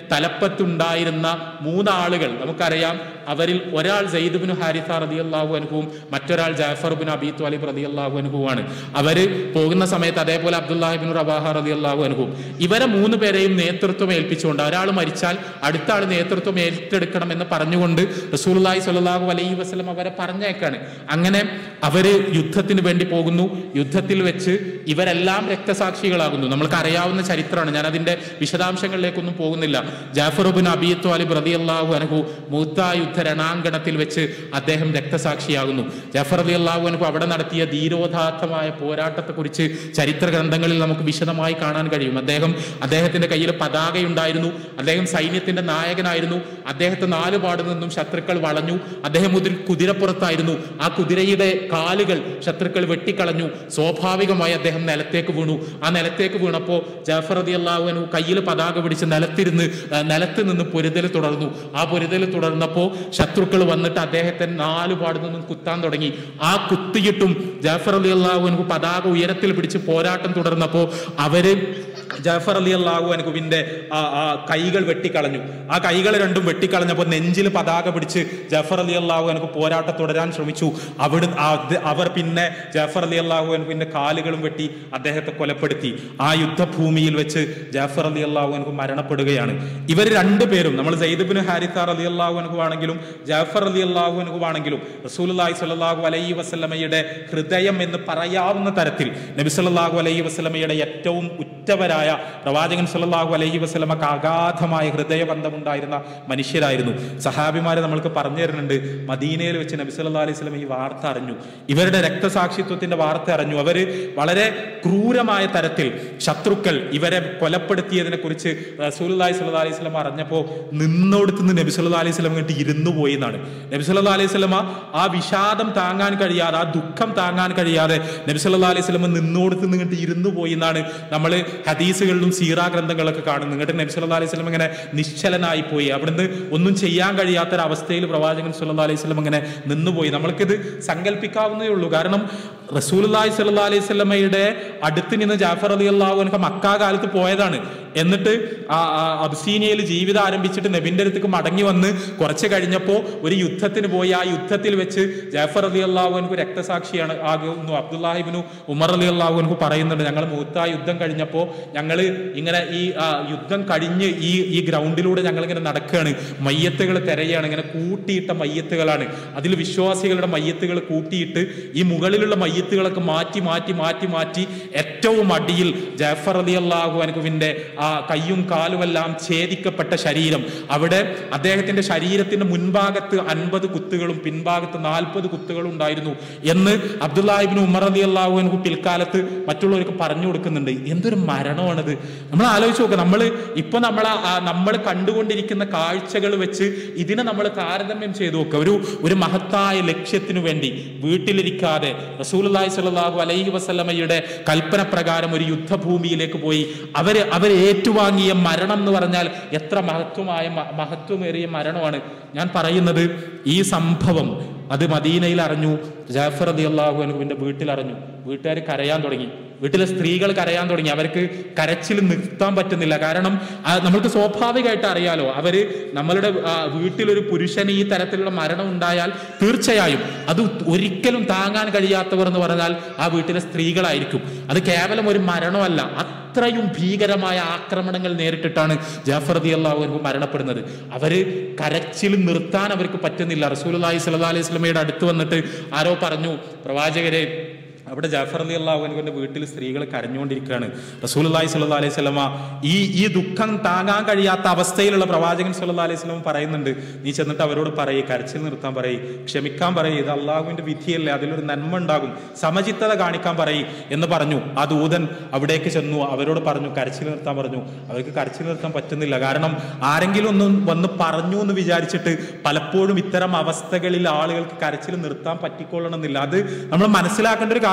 തലപ്പത്തുണ്ടായിരുന്ന മൂന്നാളുകൾ നമുക്കറിയാം അവരിൽ ഒരാൾ ജയ്ദുബിന് ഹാരിത്ത റതിയല്ലാഹു അനുഭവം മറ്റൊരാൾ ജാഫർ ബിൻ അബി ത്വാലിബ് റതിയല്ലാഹു അനുഭവമാണ് അവര് പോകുന്ന സമയത്ത് അതേപോലെ അബ്ദുല്ലാഹിബിൻ റബാഹ റതിയല്ലാഹു അനുഭവം ഇവരെ മൂന്ന് പേരെയും നേതൃത്വം ഏൽപ്പിച്ചുകൊണ്ട് ഒരാൾ മരിച്ചാൽ അടുത്ത ആൾ നേതൃത്വം ഏറ്റെടുക്കണം എന്ന് പറഞ്ഞുകൊണ്ട് റസൂലുള്ളാഹി സ്വല്ലല്ലാഹു അലൈഹി വസല്ലം അവരെ പറഞ്ഞേക്കാണ് അങ്ങനെ അവര് യുദ്ധത്തിന് വേണ്ടി പോകുന്നു യുദ്ധത്തിൽ വെച്ച് ഇവരെല്ലാം രക്തസാക്ഷികളാകുന്നു നമ്മൾക്ക് അറിയാവുന്ന ചരിത്രമാണ് ഞാൻ അതിന്റെ വിശദാംശങ്ങളിലേക്കൊന്നും പോകുന്നില്ല ജാഫർ ബിൻ അബി ത്വാലിബ് റളിയല്ലാഹു അൻഹു മൂത്ത യുദ്ധ രണാങ്കണത്തിൽ വെച്ച് അദ്ദേഹം രക്തസാക്ഷിയാകുന്നു ജാഫർ അലി അള്ളാഹു അൻഹു അവിടെ നടത്തിയ ധീരോദാത്തമായ പോരാട്ടത്തെക്കുറിച്ച് ചരിത്ര ഗ്രന്ഥങ്ങളിൽ നമുക്ക് വിശദമായി കാണാൻ കഴിയും അദ്ദേഹം അദ്ദേഹത്തിന്റെ കയ്യിൽ പതാകയുണ്ടായിരുന്നു അദ്ദേഹം സൈന്യത്തിന്റെ നായകനായിരുന്നു അദ്ദേഹത്തെ നാല് പാട് നിന്നും ശത്രുക്കൾ വളഞ്ഞു അദ്ദേഹം ഒരു കുതിരപ്പുറത്തായിരുന്നു ആ കുതിരയുടെ കാലുകൾ ശത്രുക്കൾ വെട്ടിക്കളഞ്ഞു സ്വാഭാവികമായി അദ്ദേഹം നിലത്തേക്ക് വീണു ആ നിലത്തേക്ക് വീണപ്പോൾ ജാഫർ അലി അള്ളാഹുവിനു കയ്യിൽ പതാക പിടിച്ച് നിലത്തിരുന്ന് ആ, നിലത്ത് നിന്ന് പൊരുതൽ തുടർന്നു ആ പൊരുതൽ തുടർന്നപ്പോൾ ശത്രുക്കൾ വന്നിട്ട് അദ്ദേഹത്തെ നാല് പാട് നിന്നും കുത്താൻ തുടങ്ങി ആ കുത്തിയിട്ടും ജാഫർ അലി അള്ളാഹുവിനു പതാക ഉയരത്തിൽ പിടിച്ച് പോരാട്ടം തുടർന്നപ്പോൾ അവര് ജാഫർ അലി അള്ളാഹു അനുവിന്റെ ആ ആ കൈകൾ വെട്ടിക്കളഞ്ഞു ആ കൈകൾ രണ്ടും വെട്ടിക്കളഞ്ഞപ്പോൾ നെഞ്ചിൽ പതാക പിടിച്ച് ജാഫർ അലി അള്ളാഹു അനുക്ക് പോരാട്ടം തുടരാൻ ശ്രമിച്ചു അവിടെ അത് അവർ പിന്നെ ജാഫർ അലി അള്ളാഹു അനുവിന്റെ കാലുകളും വെട്ടി അദ്ദേഹത്തെ കൊലപ്പെടുത്തി ആ യുദ്ധഭൂമിയിൽ വെച്ച് ജാഫർ അലി അള്ളാഹു അനുക്ക് മരണപ്പെടുകയാണ് ഇവർ രണ്ടുപേരും നമ്മൾ സൈദബിന് ഹാരിത്താർ അലി അള്ളാഹു അനുക്ക് ആണെങ്കിലും ജാഫർ അലി അള്ളാഹു അനുക്ക് ആണെങ്കിലും റസൂലുള്ളാഹി സ്വല്ലല്ലാഹു അലൈഹി വസല്ലമയുടെ ഹൃദയം എന്ന് പറയാവുന്ന തരത്തിൽ നബി സല്ലല്ലാഹു അലൈഹി വസല്ലമയുടെ ഏറ്റവും ഉറ്റവരായ പ്രവാചകൻ സല്ലല്ലാഹു അലൈഹി വസല്ലമക്ക് അഗാധമായ ഹൃദയബന്ധമുണ്ടായിരുന്ന മനുഷ്യരായിരുന്നു സഹാബിമാരെ നമ്മൾക്ക് പറഞ്ഞു തരുന്നുണ്ട് മദീനയിൽ വെച്ച് നബി സല്ലല്ലാഹു അലൈഹി വസല്ലം ഈ വാർത്ത അറിഞ്ഞു ഇവരുടെ രക്തസാക്ഷിത്വത്തിന്റെ വാർത്ത അറിഞ്ഞു അവര് വളരെ ക്രൂരമായ തരത്തിൽ ശത്രുക്കൾ ഇവരെ കൊലപ്പെടുത്തിയതിനെ കുറിച്ച് റസൂലുള്ളാഹി സ്വല്ലല്ലാഹു അലൈഹി വസല്ലം അറിഞ്ഞപ്പോൾ നിന്നോടത്ത് നിന്ന് നബി സല്ലല്ലാഹു അലൈഹി വസല്ലം ഇങ്ങോട്ട് ഇരുന്നു പോയി എന്നാണ് നബി സല്ലല്ലാഹു അലൈഹി വസല്ലമ ആ വിഷാദം താങ്ങാൻ കഴിയാതെ ആ ദുഃഖം താങ്ങാൻ കഴിയാതെ നബി സല്ലല്ലാഹു അലൈഹി വസല്ലം നിന്നോടത്ത് നിന്ന് ഇങ്ങോട്ട് ഇരുന്നു പോയി എന്നാണ് നമ്മൾ ഹദീസുകളിലും സീറ ഗ്രന്ഥങ്ങളൊക്കെ കാണുന്നത് ഇങ്ങോട്ട് നബി സല്ലല്ലാഹു അലൈഹി വസല്ലം ഇങ്ങനെ നിശ്ചലനായി പോയി അവിടുന്ന് ഒന്നും ചെയ്യാൻ കഴിയാത്തൊരവസ്ഥയിൽ പ്രവാചകൻ സല്ലല്ലാഹു അലൈഹി വസല്ലം ഇങ്ങനെ നിന്നുപോയി നമ്മൾക്കിത് സങ്കല്പിക്കാവുന്നതേ ഉള്ളൂ കാരണം റസൂലുള്ളാഹി സ്വല്ലല്ലാഹു അലൈഹി വസല്ലമയുടെ അടുത്ത് നിന്ന് ജാഫർ അലി അള്ളാഹു അനക്ക് മക്കാ കാലത്ത് പോയതാണ് എന്നിട്ട് ആ ആ അബ്സീനിയയിൽ ജീവിതം ആരംഭിച്ചിട്ട് നബിന്റെ അടുത്തേക്ക് മടങ്ങി വന്ന് കുറച്ച് കഴിഞ്ഞപ്പോൾ ഒരു യുദ്ധത്തിന് പോയി ആ യുദ്ധത്തിൽ വെച്ച് ജാഫർ അലി അള്ളാഹുനക്ക് രക്തസാക്ഷിയാണ് ആകുന്നു അബ്ദുല്ലാഹിബിനു ഉമർ അലി അള്ളാഹുനക്ക് പറയുന്നുണ്ട് ഞങ്ങൾ മൂത്ത യുദ്ധം കഴിഞ്ഞപ്പോൾ ഞങ്ങൾ ഇങ്ങനെ ഈ ആ, യുദ്ധം കഴിഞ്ഞ് ഈ ഈ ഗ്രൗണ്ടിലൂടെ ഞങ്ങൾ ഇങ്ങനെ നടക്കുകയാണ് മയ്യത്തുകൾ തിരയാണ് ഇങ്ങനെ കൂട്ടിയിട്ട മയ്യത്തുകളാണ് അതിൽ വിശ്വാസികളുടെ മയ്യത്തുകൾ കൂട്ടിയിട്ട് ഈ മുകളിലുള്ള മയ്യത്തുകളൊക്കെ മാറ്റി മാറ്റി മാറ്റി മാറ്റി ഏറ്റവും അടിയിൽ ജാഫർ അലി അള്ളാഹു അനുവിന്റെ ആ കയ്യും കാലുമെല്ലാം ഛേദിക്കപ്പെട്ട ശരീരം അവിടെ അദ്ദേഹത്തിന്റെ ശരീരത്തിന്റെ മുൻഭാഗത്ത് അൻപത് കുത്തുകളും പിൻഭാഗത്ത് നാൽപ്പത് കുത്തുകളും ഉണ്ടായിരുന്നു എന്ന് അബ്ദുല്ലാഹിബിൻ ഉമർ അലി അള്ളാഹു അനു പിൽക്കാലത്ത് മറ്റുള്ളവർക്ക് പറഞ്ഞു കൊടുക്കുന്നുണ്ട് എന്തൊരു മരണമാണിത് നമ്മൾ ആലോചിച്ച് നോക്കുക നമ്മൾ ഇപ്പൊ നമ്മൾ നമ്മൾ കണ്ടുകൊണ്ടിരിക്കുന്ന കാഴ്ചകൾ വെച്ച് ഇതിനെ നമ്മൾ താരതമ്യം ചെയ്തു നോക്കുക ഒരു ഒരു മഹത്തായ ലക്ഷ്യത്തിനു വേണ്ടി വീട്ടിലിരിക്കാതെ റസൂലുള്ളാഹി സ്വല്ലല്ലാഹു അലൈഹി വസല്ലമയുടെ കൽപ്പന പ്രകാരം ഒരു യുദ്ധഭൂമിയിലേക്ക് പോയി അവര് അവർ ഏറ്റുവാങ്ങിയ മരണം എന്ന് പറഞ്ഞാൽ എത്ര മഹത്വമായ മ- മഹത്വമേറിയ മരണമാണ് ഞാൻ പറയുന്നത് ഈ സംഭവം അത് മദീനയിൽ അറിഞ്ഞു ജാഫർ അലി അള്ളാഹു അനുവിന്റെ വീട്ടിൽ അറിഞ്ഞു വീട്ടുകാർ കരയാൻ തുടങ്ങി വീട്ടിലെ സ്ത്രീകൾ കരയാൻ തുടങ്ങി അവർക്ക് കരച്ചിൽ നിർത്താൻ പറ്റുന്നില്ല കാരണം ആ, നമ്മൾക്ക് സ്വാഭാവികമായിട്ട് അറിയാലോ അവര് നമ്മളുടെ ആ, വീട്ടിലൊരു പുരുഷന് ഈ തരത്തിലുള്ള മരണം ഉണ്ടായാൽ തീർച്ചയായും അത് ഒരിക്കലും താങ്ങാൻ കഴിയാത്തവർ എന്ന് പറഞ്ഞാൽ ആ വീട്ടിലെ സ്ത്രീകളായിരിക്കും അത് കേവലം ഒരു മരണമല്ല അത്രയും ഭീകരമായ ആക്രമണങ്ങൾ നേരിട്ടിട്ടാണ് ജാഫർ അലി അള്ളാഹു മരണപ്പെടുന്നത് അവര് കരച്ചിൽ നിർത്താൻ അവർക്ക് പറ്റുന്നില്ല റസൂലുള്ളാഹി സ്വല്ലല്ലാഹി അലൈഹി വസല്ലമയുടെ അടുത്ത് വന്നിട്ട് ആരോ പറഞ്ഞു പ്രവാചകരെ അവിടെ ജാഫർ അലി അള്ളാഹുവിന്റെ വീട്ടിൽ സ്ത്രീകൾ കരഞ്ഞുകൊണ്ടിരിക്കുകയാണ് റസൂലുള്ളാഹി സ്വല്ലല്ലാഹി അലൈഹി വസല്ലമ ഈ ഈ ദുഃഖം താങ്ങാൻ കഴിയാത്ത അവസ്ഥയിലുള്ള പ്രവാചകൻ സ്വല്ലല്ലാഹി അലൈഹി വസല്ലം പറയുന്നുണ്ട് നീ ചെന്നിട്ട് അവരോട് പറയേ കരച്ചിൽ നിർത്താൻ പറയേ ക്ഷമിക്കാൻ പറയേ ഇത് അള്ളാഹുവിന്റെ വിധിയല്ലേ അതിലൊരു നന്മ ഉണ്ടാകും സമചിത്തത കാണിക്കാൻ പറയേ എന്ന് പറഞ്ഞു ആ ദൂതൻ അവിടേക്ക് ചെന്നു അവരോട് പറഞ്ഞു കരച്ചിൽ നിർത്താൻ പറഞ്ഞു അവർക്ക് കരച്ചിൽ നിർത്താൻ പറ്റുന്നില്ല കാരണം ആരെങ്കിലും ഒന്ന് വന്ന് പറഞ്ഞു എന്ന് വിചാരിച്ചിട്ട് പലപ്പോഴും ഇത്തരം അവസ്ഥകളിൽ ആളുകൾക്ക് കരച്ചിൽ നിർത്താൻ പറ്റിക്കൊള്ളണമെന്നില്ല അത് നമ്മൾ മനസ്സിലാക്കേണ്ട ഒരു കാര്യം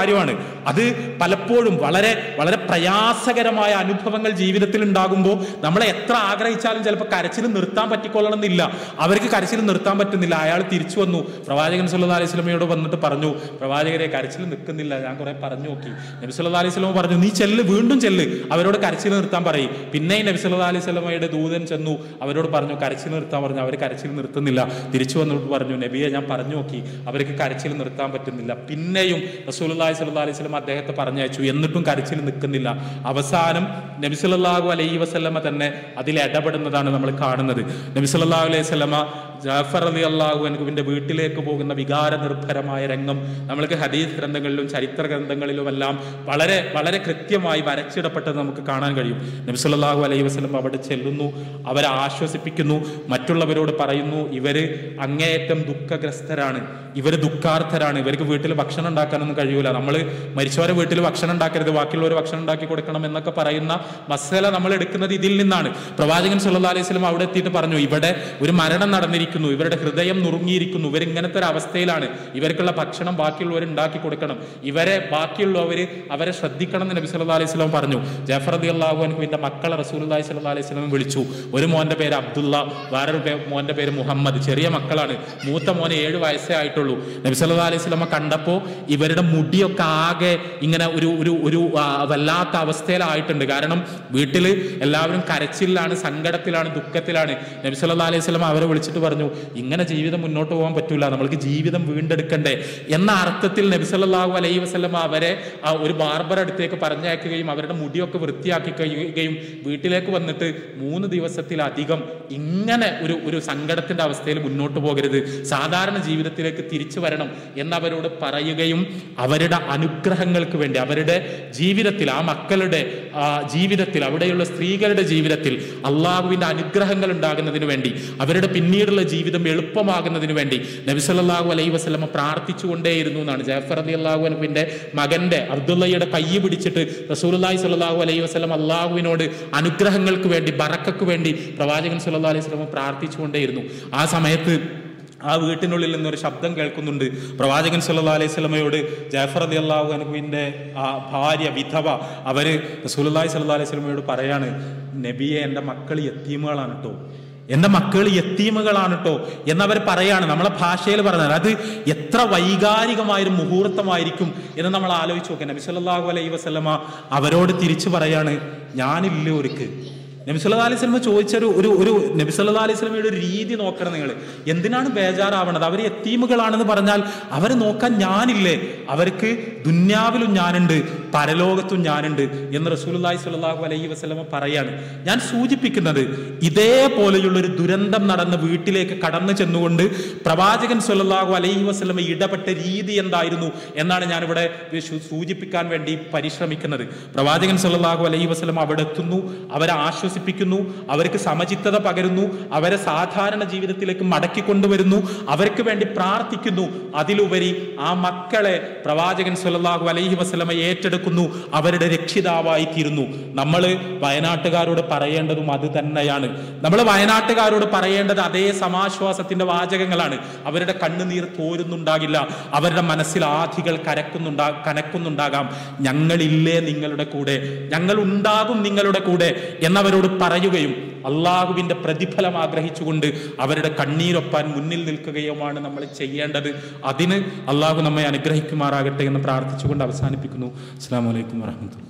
കാര്യമാണ് അത് പലപ്പോഴും വളരെ വളരെ പ്രയാസകരമായ അനുഭവങ്ങൾ ജീവിതത്തിൽ ഉണ്ടാകുമ്പോൾ നമ്മളെ എത്ര ആഗ്രഹിച്ചാലും ചിലപ്പോൾ കരച്ചിൽ നിർത്താൻ പറ്റിക്കൊള്ളണമെന്നില്ല അവർക്ക് കരച്ചിൽ നിർത്താൻ പറ്റുന്നില്ല അയാൾ തിരിച്ചു വന്നു പ്രവാചകൻ സല്ലല്ലാഹു അലൈഹി സ്വലമയോട് വന്നിട്ട് പറഞ്ഞു പ്രവാചകരെ കരച്ചിൽ നിൽക്കുന്നില്ല ഞാൻ കുറെ പറഞ്ഞു നോക്കി നബി സല്ലല്ലാഹു അലൈഹി സ്വലമ പറഞ്ഞു നീ ചെല്ല് വീണ്ടും ചെല്ല് അവരോട് കരച്ചിൽ നിർത്താൻ പറയും പിന്നെ നബി സല്ലല്ലാഹു അലൈഹി സ്വലമയുടെ ദൂതൻ ചെന്നു അവരോട് പറഞ്ഞു കരച്ചിൽ നിർത്താൻ പറഞ്ഞു അവർ കരച്ചിൽ നിർത്തുന്നില്ല തിരിച്ചു വന്നിട്ട് പറഞ്ഞു നബിയെ ഞാൻ പറഞ്ഞു നോക്കി അവർക്ക് കരച്ചിൽ നിർത്താൻ പറ്റുന്നില്ല പിന്നെയും റസൂലുള്ളാഹി സ്വല്ലല്ലാഹു അലൈഹി വസല്ലം അദ്ദേഹത്തെ പറഞ്ഞയച്ചു എന്നിട്ടും കരച്ചിൽ നിൽക്കുന്നില്ല അവസാനം നബി സല്ലല്ലാഹു അലൈഹി വസല്ലമ തന്നെ അതിൽ ഇടപെടുന്നതാണ് നമ്മൾ കാണുന്നത് നബി സല്ലല്ലാഹു അലൈഹി വസല്ലമ ജാഫർ അലി അള്ളാഹു അൻഹുവിന്റെ വീട്ടിലേക്ക് പോകുന്ന വികാര നിർഭരമായ രംഗം നമ്മൾക്ക് ഹദീസ് ഗ്രന്ഥങ്ങളിലും ചരിത്ര ഗ്രന്ഥങ്ങളിലും എല്ലാം വളരെ വളരെ കൃത്യമായി വരച്ചിടപ്പെട്ടത് നമുക്ക് കാണാൻ കഴിയും നബി സല്ലല്ലാഹു അലൈഹി വസല്ലം അവിടെ ചെല്ലുന്നു അവരെ ആശ്വസിപ്പിക്കുന്നു മറ്റുള്ളവരോട് പറയുന്നു ഇവര് അങ്ങേയറ്റം ദുഃഖഗ്രസ്തരാണ് ഇവർ ദുഃഖാർത്ഥരാണ് ഇവർക്ക് വീട്ടിൽ ഭക്ഷണം ഉണ്ടാക്കാനൊന്നും കഴിയൂല നമ്മൾ മരിച്ചവരെ വീട്ടിൽ ഭക്ഷണം ഉണ്ടാക്കരുത് ബാക്കിയുള്ളവർ ഭക്ഷണം ഉണ്ടാക്കി കൊടുക്കണം എന്നൊക്കെ പറയുന്ന മസല നമ്മൾ എടുക്കുന്നത് ഇതിൽ നിന്നാണ് പ്രവാചകൻ സല്ലല്ലാഹു അലൈഹി വസല്ലം അവിടെ എത്തിയിട്ട് പറഞ്ഞു ഇവിടെ ഒരു മരണം നടന്നിരിക്കുന്നു ഇവരുടെ ഹൃദയം നുറുങ്ങിയിരിക്കുന്നു ഇവർ ഇങ്ങനത്തെ ഒരു അവസ്ഥയിലാണ് ഇവർക്കുള്ള ഭക്ഷണം ബാക്കിയുള്ളവർ ഉണ്ടാക്കി കൊടുക്കണം ഇവരെ ബാക്കിയുള്ളവർ അവരെ ശ്രദ്ധിക്കണം എന്ന് നബി സല്ലല്ലാഹു അലൈഹി വസല്ലം പറഞ്ഞു ജാഫർ റളിയല്ലാഹു അള്ളാഹു അൻഹുവിന്റെ മക്കളെ റസൂലുള്ളാഹി സ്വല്ലല്ലാഹു അലൈഹി വസല്ലം വിളിച്ചു ഒരു മോന്റെ പേര് അബ്ദുള്ള വേറൊരു പേ- മോന്റെ പേര് മുഹമ്മദ് ചെറിയ മക്കളാണ് മൂത്ത മോന് ഏഴ് വയസ്സേ ആയിട്ടുള്ളൂ നബി സല്ലല്ലാഹു അലൈഹി വസല്ലമ കണ്ടപ്പോൾ ഇവരുടെ മുടിയൊക്കെ ആകെ ഇങ്ങനെ ഒരു ഒരു ഒരു ആ, വല്ലാത്ത അവസ്ഥയിലായിട്ടുണ്ട് കാരണം വീട്ടിൽ എല്ലാവരും കരച്ചിലാണ് സങ്കടത്തിലാണ് ദുഃഖത്തിലാണ് നബി സല്ലല്ലാഹു അലൈഹി വസല്ലമ അവരെ വിളിച്ചിട്ട് പറഞ്ഞു ഇങ്ങനെ ജീവിതം മുന്നോട്ട് പോകാൻ പറ്റൂല നമ്മൾക്ക് ജീവിതം വീണ്ടെടുക്കണ്ടേ എന്ന അർത്ഥത്തിൽ നബി സല്ലല്ലാഹു അലൈഹി വസല്ലമ അവരെ ആ ഒരു ബാർബർ അടുത്തേക്ക് പറഞ്ഞയക്കുകയും അവരുടെ മുടിയൊക്കെ വൃത്തിയാക്കി കഴിയുകയും വീട്ടിലേക്ക് വന്നിട്ട് മൂന്ന് ദിവസത്തിലധികം ഇങ്ങനെ ഒരു ഒരു സങ്കടത്തിന്റെ അവസ്ഥയിൽ മുന്നോട്ട് പോകരുത് സാധാരണ ജീവിതത്തിലേക്ക് തിരിച്ചു വരണം എന്നവരോട് പറയുകയും അവരുടെ അനുഗ്രഹങ്ങൾക്ക് വേണ്ടി അവരുടെ ജീവിതത്തിൽ ആ മക്കളുടെ ആ, ജീവിതത്തിൽ അവിടെയുള്ള സ്ത്രീകളുടെ ജീവിതത്തിൽ അള്ളാഹുവിന്റെ അനുഗ്രഹങ്ങൾ ഉണ്ടാകുന്നതിന് വേണ്ടി അവരുടെ പിന്നീടുള്ള ജീവിതം എളുപ്പമാകുന്നതിന് വേണ്ടി നബി സല്ലല്ലാഹു അലൈഹി വസല്ലമ പ്രാർത്ഥിച്ചുകൊണ്ടേയിരുന്നു എന്നാണ് ജാഫർ അലി അള്ളാഹു അൻഹുവിന്റെ മകന്റെ അബ്ദുള്ളയുടെ കൈ പിടിച്ചിട്ട് റസൂലുള്ളാഹി സ്വല്ലല്ലാഹു അലൈഹി വസല്ലം അള്ളാഹുവിനോട് അനുഗ്രഹങ്ങൾക്ക് വേണ്ടി ബറക്കക്ക് വേണ്ടി പ്രവാചകൻ സല്ലല്ലാഹു അലൈഹി വസല്ലം പ്രാർത്ഥിച്ചുകൊണ്ടേയിരുന്നു ആ സമയത്ത് ആ വീട്ടിനുള്ളിൽ നിന്നൊരു ശബ്ദം കേൾക്കുന്നുണ്ട് പ്രവാചകൻ സല്ലല്ലാഹു അലൈഹി സ്വലമയോട് ജാഫർ അലി അള്ളാഹു അനുവിൻ്റെ ആ ഭാര്യ വിധവ അവര് റസൂലുള്ളാഹി സ്വല്ലല്ലാഹു അലൈഹി സ്വലമയോട് പറയാണ് നബിയെ എൻ്റെ മക്കൾ യത്തീമുകളാണ് കേട്ടോ എൻ്റെ മക്കൾ യത്തീമുകളാണ് കേട്ടോ എന്നവർ പറയാണ് നമ്മളെ ഭാഷയിൽ പറഞ്ഞത് അത് എത്ര വൈകാരികമായൊരു മുഹൂർത്തമായിരിക്കും എന്ന് നമ്മൾ ആലോചിച്ച് നോക്കുക നബി സല്ലല്ലാഹു അലൈഹി വസല്ലമ അവരോട് തിരിച്ചു പറയാണ് ഞാനില്ല ഒരുക്ക് നബി സല്ലല്ലാഹു അലൈഹി വസല്ലമ ചോദിച്ചൊരു ഒരു ഒരു നബി സല്ലല്ലാഹു അലൈഹി വസല്ലമയുടെ ഒരു രീതി നോക്കണം നിങ്ങൾ എന്തിനാണ് ബേജാറാവണത് അവർ എത്തീമുകളാണെന്ന് പറഞ്ഞാൽ അവരെ നോക്കാൻ ഞാനില്ലേ അവർക്ക് ദുന്യാവിലും ഞാനുണ്ട് പരലോകത്തും ഞാനുണ്ട് എന്ന് റസൂലുള്ളാഹി സ്വല്ലല്ലാഹു അലൈഹി വസല്ലമ പറയാണ് ഞാൻ സൂചിപ്പിക്കുന്നത് ഇതേപോലെയുള്ള ഒരു ദുരന്തം നടന്ന വീട്ടിലേക്ക് കടന്നു ചെന്നുകൊണ്ട് പ്രവാചകൻ സ്വല്ലല്ലാഹു അലൈഹി വസല്ലമ ഇടപെട്ട രീതി എന്തായിരുന്നു എന്നാണ് ഞാനിവിടെ ഇത് സൂ- സൂചിപ്പിക്കാൻ വേണ്ടി പരിശ്രമിക്കുന്നത് പ്രവാചകൻ സ്വല്ലല്ലാഹു അലൈഹി വസല്ലം അവിടെ എത്തുന്നു അവരെ ആശ്വസിപ്പിക്കുന്നു അവർക്ക് സമചിത്തത പകരുന്നു അവരെ സാധാരണ ജീവിതത്തിലേക്ക് മടക്കി കൊണ്ടുവരുന്നു അവർക്ക് വേണ്ടി പ്രാർത്ഥിക്കുന്നു അതിലുപരി ആ മക്കളെ പ്രവാചകൻ സ്വല്ലല്ലാഹു അലൈഹി വസല്ലമ ഏറ്റെടുക്കുന്നു അവരുടെ രക്ഷിതാവായി തീരുന്നു നമ്മൾ വയനാട്ടുകാരോട് പറയേണ്ടതും അത് തന്നെയാണ് നമ്മൾ വയനാട്ടുകാരോട് പറയേണ്ടത് അതേ സമാശ്വാസത്തിന്റെ വാചകങ്ങളാണ് അവരുടെ കണ്ണുനീർ തോരുന്നുണ്ടാകില്ല അവരുടെ മനസ്സിൽ ആധികൾ കരക്കുന്നുണ്ടാ കനക്കുന്നുണ്ടാകാം ഞങ്ങളില്ലേ നിങ്ങളുടെ കൂടെ ഞങ്ങൾ ഉണ്ടാകും നിങ്ങളുടെ കൂടെ എന്നവരോട് പറയുകയും അള്ളാഹുവിന്റെ പ്രതിഫലം ആഗ്രഹിച്ചുകൊണ്ട് അവരുടെ കണ്ണീരൊപ്പാൻ മുന്നിൽ നിൽക്കുകയുമാണ് നമ്മൾ ചെയ്യേണ്ടത് അതിന് അള്ളാഹു നമ്മെ അനുഗ്രഹിക്കുമാറാകട്ടെ എന്ന് പ്രാർത്ഥിച്ചുകൊണ്ട് അവസാനിപ്പിക്കുന്നു അസ്സാം വലൈക്കും വാഹമത്തുള്ള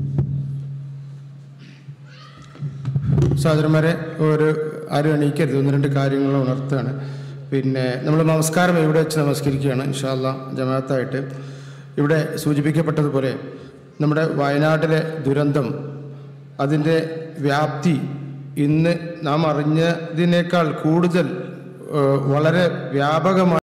സഹോദരന്മാരെ ഒരു ആരും എണീക്കരുത് ഒന്ന് രണ്ട് കാര്യങ്ങൾ ഉണർത്തുകയാണ് പിന്നെ നമ്മൾ നമസ്കാരം ഇവിടെ വെച്ച് നമസ്കരിക്കുകയാണ് ഇൻഷാല്ല ജമാഅത്തായിട്ട് ഇവിടെ സൂചിപ്പിക്കപ്പെട്ടതുപോലെ നമ്മുടെ വയനാട്ടിലെ ദുരന്തം അതിൻ്റെ വ്യാപ്തി ഇന്ന് നാം അറിഞ്ഞതിനേക്കാൾ കൂടുതൽ ഏഹ്, വളരെ വ്യാപകമായി